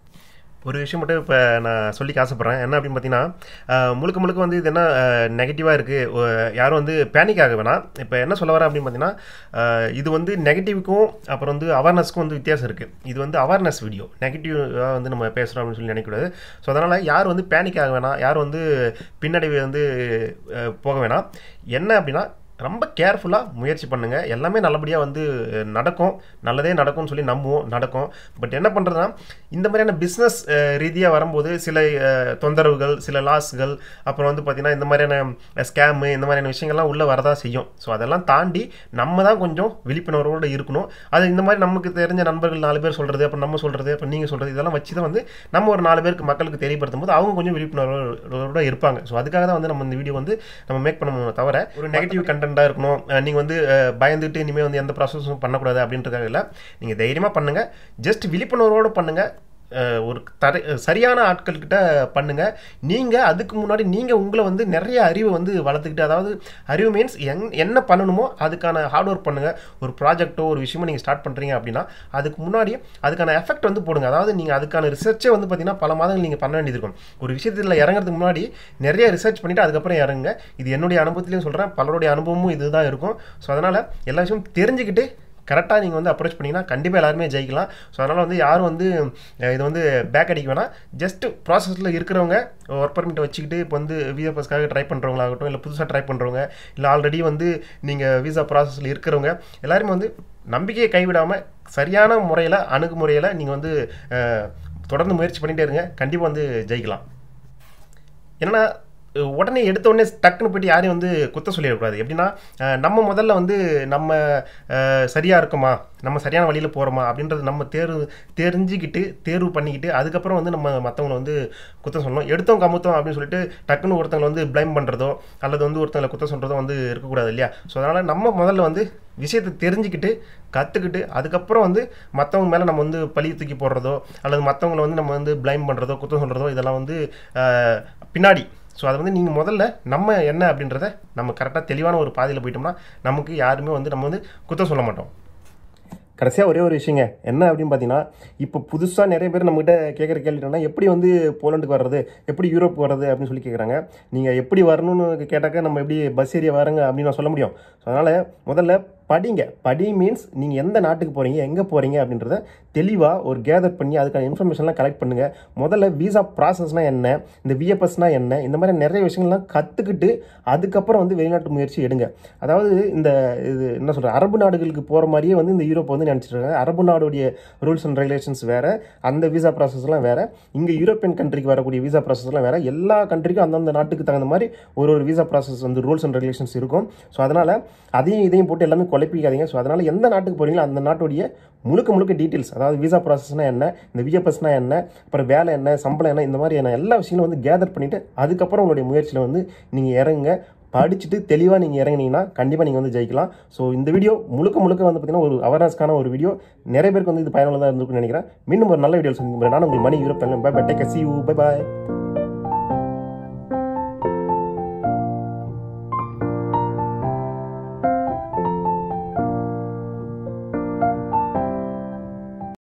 ஒரு விஷயம் மட்டும் இப்போ நான் சொல்லிக்க ஆசைப்பட்றேன் என்ன அப்படின்னு பார்த்தீங்கன்னா அஹ், முழுக்க முழுக்க வந்து இது என்ன நெகட்டிவாக இருக்குது யாரும் வந்து பேனிக் ஆக வேணாம் இப்போ என்ன சொல்ல வரேன் அப்படின்னு பார்த்தீங்கன்னா அஹ், இது வந்து நெகட்டிவ்க்கும் அப்புறம் வந்து அவேர்னஸ்க்கும் வந்து வித்தியாசம் இருக்குது இது வந்து அவேர்னஸ் வீடியோ நெகட்டிவாக வந்து நம்ம பேசுகிறோம் அப்படின்னு சொல்லி நினைக்கக்கூடாது ஸோ அதனால் யார் வந்து பேனிக் ஆக வேணாம் யார் வந்து பின்னடைவு வந்து அஹ், போக வேணாம் என்ன அப்படின்னா ரொம்ப கேர்ஃபுல்லாக முயற்சி பண்ணுங்கள் எல்லாமே நல்லபடியாக வந்து அஹ், நடக்கும் நல்லதே நடக்கும்னு சொல்லி நம்புவோம் நடக்கும் பட் என்ன பண்ணுறதுனா இந்த மாதிரியான பிஸ்னஸ் ரீதியாக வரும்போது சில அஹ், தொந்தரவுகள் சில லாஸ்கள் அப்புறம் வந்து பார்த்திங்கன்னா இந்த மாதிரியான ஸ்கேமு இந்த மாதிரியான விஷயங்கள்லாம் உள்ளே வரதான் செய்யும் ஸோ அதெல்லாம் தாண்டி நம்ம தான் கொஞ்சம் விழிப்புணர்வோடு இருக்கணும் அது இந்த மாதிரி நமக்கு தெரிஞ்ச நண்பர்கள் நாலு பேர் சொல்கிறது அப்புறம் நம்ம சொல்கிறது அப்புறம் நீங்கள் சொல்கிறது இதெல்லாம் வச்சு தான் வந்து நம்ம ஒரு நாலு பேருக்கு மக்களுக்கு தெரியப்படுத்தும் போது அவங்க கொஞ்சம் விழிப்புணர்வோட இருப்பாங்க ஸோ அதுக்காக தான் வந்து நம்ம இந்த வீடியோ வந்து நம்ம மேக் பண்ணணும் தவிர ஒரு நெகட்டிவ் கண்டென்ட்டாக இருக்கணும் நீங்கள் வந்து அஹ், பயந்துட்டு இனிமேல் வந்து எந்த ப்ராசஸும் பண்ணக்கூடாது அப்படின்றதுக்காக இல்லை நீங்கள் தைரியமாக பண்ணுங்கள் ஜஸ்ட் விழிப்புணர்வோடு பண்ணுங்கள் அஹ், ஒரு தர சரியான ஆட்கள்கிட்ட பண்ணுங்கள் நீங்கள் அதுக்கு முன்னாடி நீங்கள் உங்களை வந்து நிறைய அறிவை வந்து வளர்த்துக்கிட்டு அதாவது அறிவு மீன்ஸ் எங் என்ன பண்ணணுமோ அதுக்கான ஹார்ட் ஒர்க் பண்ணுங்கள் ஒரு ப்ராஜெக்ட்டோ ஒரு விஷயமோ நீங்கள் ஸ்டார்ட் பண்ணுறீங்க அப்படின்னா அதுக்கு முன்னாடி அதுக்கான எஃபெக்ட் வந்து போடுங்க அதாவது நீங்கள் அதுக்கான ரிசர்ச்சே வந்து பார்த்தீங்கன்னா பல மாதங்கள் நீங்கள் பண்ண வேண்டியது இருக்கும் ஒரு விஷயத்தில் இறங்குறதுக்கு முன்னாடி நிறைய ரிசர்ச் பண்ணிவிட்டு அதுக்கப்புறம் இறங்குங்க இது என்னுடைய அனுபவத்திலையும் சொல்கிறேன் பலருடைய அனுபவமும் இதுதான் இருக்கும் ஸோ அதனால் எல்லா விஷயமும் தெரிஞ்சுக்கிட்டு கரெக்டாக நீங்கள் வந்து அப்ரோச் பண்ணிங்கன்னா கண்டிப்பாக எல்லாருமே ஜெயிக்கலாம் ஸோ அதனால் வந்து யாரும் வந்து அஹ், இது வந்து பேக் அடிக்க வேணாம் ஜஸ்ட் ப்ராசஸில் இருக்கிறவங்க ஒர்க் பர்மிட் வச்சுக்கிட்டு இப்போ வந்து விஎஃப்எஸ்க்காக ட்ரை பண்ணுறவங்களாகட்டும் இல்லை புதுசாக ட்ரை பண்ணுறவங்க இல்லை ஆல்ரெடி வந்து நீங்கள் விசா ப்ராசஸில் இருக்கிறவங்க எல்லாருமே வந்து நம்பிக்கையை கைவிடாமல் சரியான முறையில் அணுகுமுறையில் நீங்கள் வந்து அஹ், தொடர்ந்து முயற்சி பண்ணிகிட்டே இருங்க கண்டிப்பாக வந்து ஜெயிக்கலாம் என்னன்னா உடனே எடுத்த உடனே டக்குன்னு போயிட்டு யாரையும் வந்து குத்த சொல்லிடக்கூடாது எப்படின்னா அஹ், நம்ம முதல்ல வந்து நம்ம அஹ், சரியா இருக்குமா நம்ம சரியான வழியில் போகிறோமா அப்படின்றது நம்ம தேர்வு தெரிஞ்சுக்கிட்டு தேர்வு பண்ணிக்கிட்டு அதுக்கப்புறம் வந்து நம்ம மற்றவங்களை வந்து குத்தம் சொல்லணும் எடுத்தோம் கமுத்தோம் அப்படின்னு சொல்லிட்டு டக்குன்னு ஒருத்தங்களை வந்து ப்ளைம் பண்ணுறதோ அல்லது வந்து ஒருத்தங்களை குத்தம் சொல்கிறதோ வந்து இருக்கக்கூடாது இல்லையா ஸோ அதனால் நம்ம முதல்ல வந்து விஷயத்தை தெரிஞ்சுக்கிட்டு கற்றுக்கிட்டு அதுக்கப்புறம் வந்து மற்றவங்க மேலே நம்ம வந்து பழி தூக்கி போடுறதோ அல்லது மற்றவங்களை வந்து நம்ம வந்து ப்ளைம் பண்ணுறதோ குத்தம் சொல்கிறதோ இதெல்லாம் வந்து அஹ், பின்னாடி ஸோ அதை வந்து நீங்கள் முதல்ல நம்ம என்ன அப்படின்றத நம்ம கரெக்டாக தெளிவான ஒரு பாதையில் போயிட்டோம்னா நமக்கு யாருமே வந்து நம்ம வந்து குத்தம் சொல்ல மாட்டோம் கடைசியாக ஒரே ஒரு விஷயங்க என்ன அப்படின்னு பார்த்தீங்கன்னா இப்போ புதுசாக நிறைய பேர் நம்மகிட்ட கேட்குற கேள்வி என்னன்னா எப்படி வந்து போலண்டுக்கு வர்றது எப்படி யூரோப் வர்றது அப்படின்னு சொல்லி கேட்குறாங்க நீங்கள் எப்படி வரணும்னு கேட்டாக்க நம்ம எப்படி பஸ் ஏரியா வரங்க அப்படின்னு நான் சொல்ல முடியும் ஸோ அதனால் முதல்ல படிங்க படி மீன்ஸ் நீங்கள் எந்த நாட்டுக்கு போகிறீங்க எங்கே போகிறீங்க அப்படின்றத தெளிவாக ஒரு கேதர் பண்ணி அதுக்கான இன்ஃபர்மேஷன்லாம் கலெக்ட் பண்ணுங்கள் முதல்ல விசா ப்ராசஸ்னால் என்ன இந்த விஎஃப்எஸ்னால் என்ன இந்த மாதிரி நிறைய விஷயங்கள்லாம் கற்றுக்கிட்டு அதுக்கப்புறம் வந்து வெளிநாட்டு முயற்சி எடுங்க அதாவது இந்த இது என்ன சொல்கிறது அரபு நாடுகளுக்கு போகிற மாதிரியே வந்து இந்த யூரோப் வந்து நினச்சிட்டு இருக்காங்க அரபு நாடுடைய ரூல்ஸ் அண்ட் ரெகுலேஷன்ஸ் வேறு அந்த விசா ப்ராசஸ்லாம் வேறு இங்கே யூரோப்பியன் கண்ட்ரிக்கு வரக்கூடிய விசா ப்ராசஸ்லாம் வேறு எல்லா கண்ட்ரிக்கும் அந்தந்த நாட்டுக்கு தகுந்த மாதிரி ஒரு ஒரு விசா ப்ராசஸ் வந்து ரூல்ஸ் அண்ட் ரெகுலேஷன்ஸ் இருக்கும் ஸோ அதனால் அதையும் இதையும் போட்டு எல்லாமே குழப்பிக்காதீங்க ஸோ அதனால் எந்த நாட்டுக்கு போகிறீங்களோ அந்த நாட்டுடைய முழுக்க முழுக்க டீட்டெயில்ஸ் அதாவது விசா ப்ராசஸ்னா என்ன இந்த விஎஃப்எஸ்னா என்ன அப்புறம் வேலை என்ன சம்பளம் என்ன இந்த மாதிரியான எல்லா விஷயங்களும் வந்து கேதர் பண்ணிவிட்டு அதுக்கப்புறம் உங்களுடைய முயற்சியில் வந்து நீங்கள் இறங்குங்க படிச்சுட்டு தெளிவாக நீங்கள் இறங்குனீங்கன்னா கண்டிப்பாக நீங்கள் வந்து ஜெயிக்கலாம் ஸோ இந்த வீடியோ முழுக்க முழுக்க வந்து பார்த்தீங்கன்னா ஒரு அவேர்னஸ்க்கான ஒரு வீடியோ நிறைய பேருக்கு வந்து இது பயனுள்ளதாக இருந்திருக்கும்னு நினைக்கிறேன் மீண்டும் ஒரு நல்ல வீடியோ சந்திக்கிறேன் நான் உங்கள் Mani Europe bye bye take see you bye bye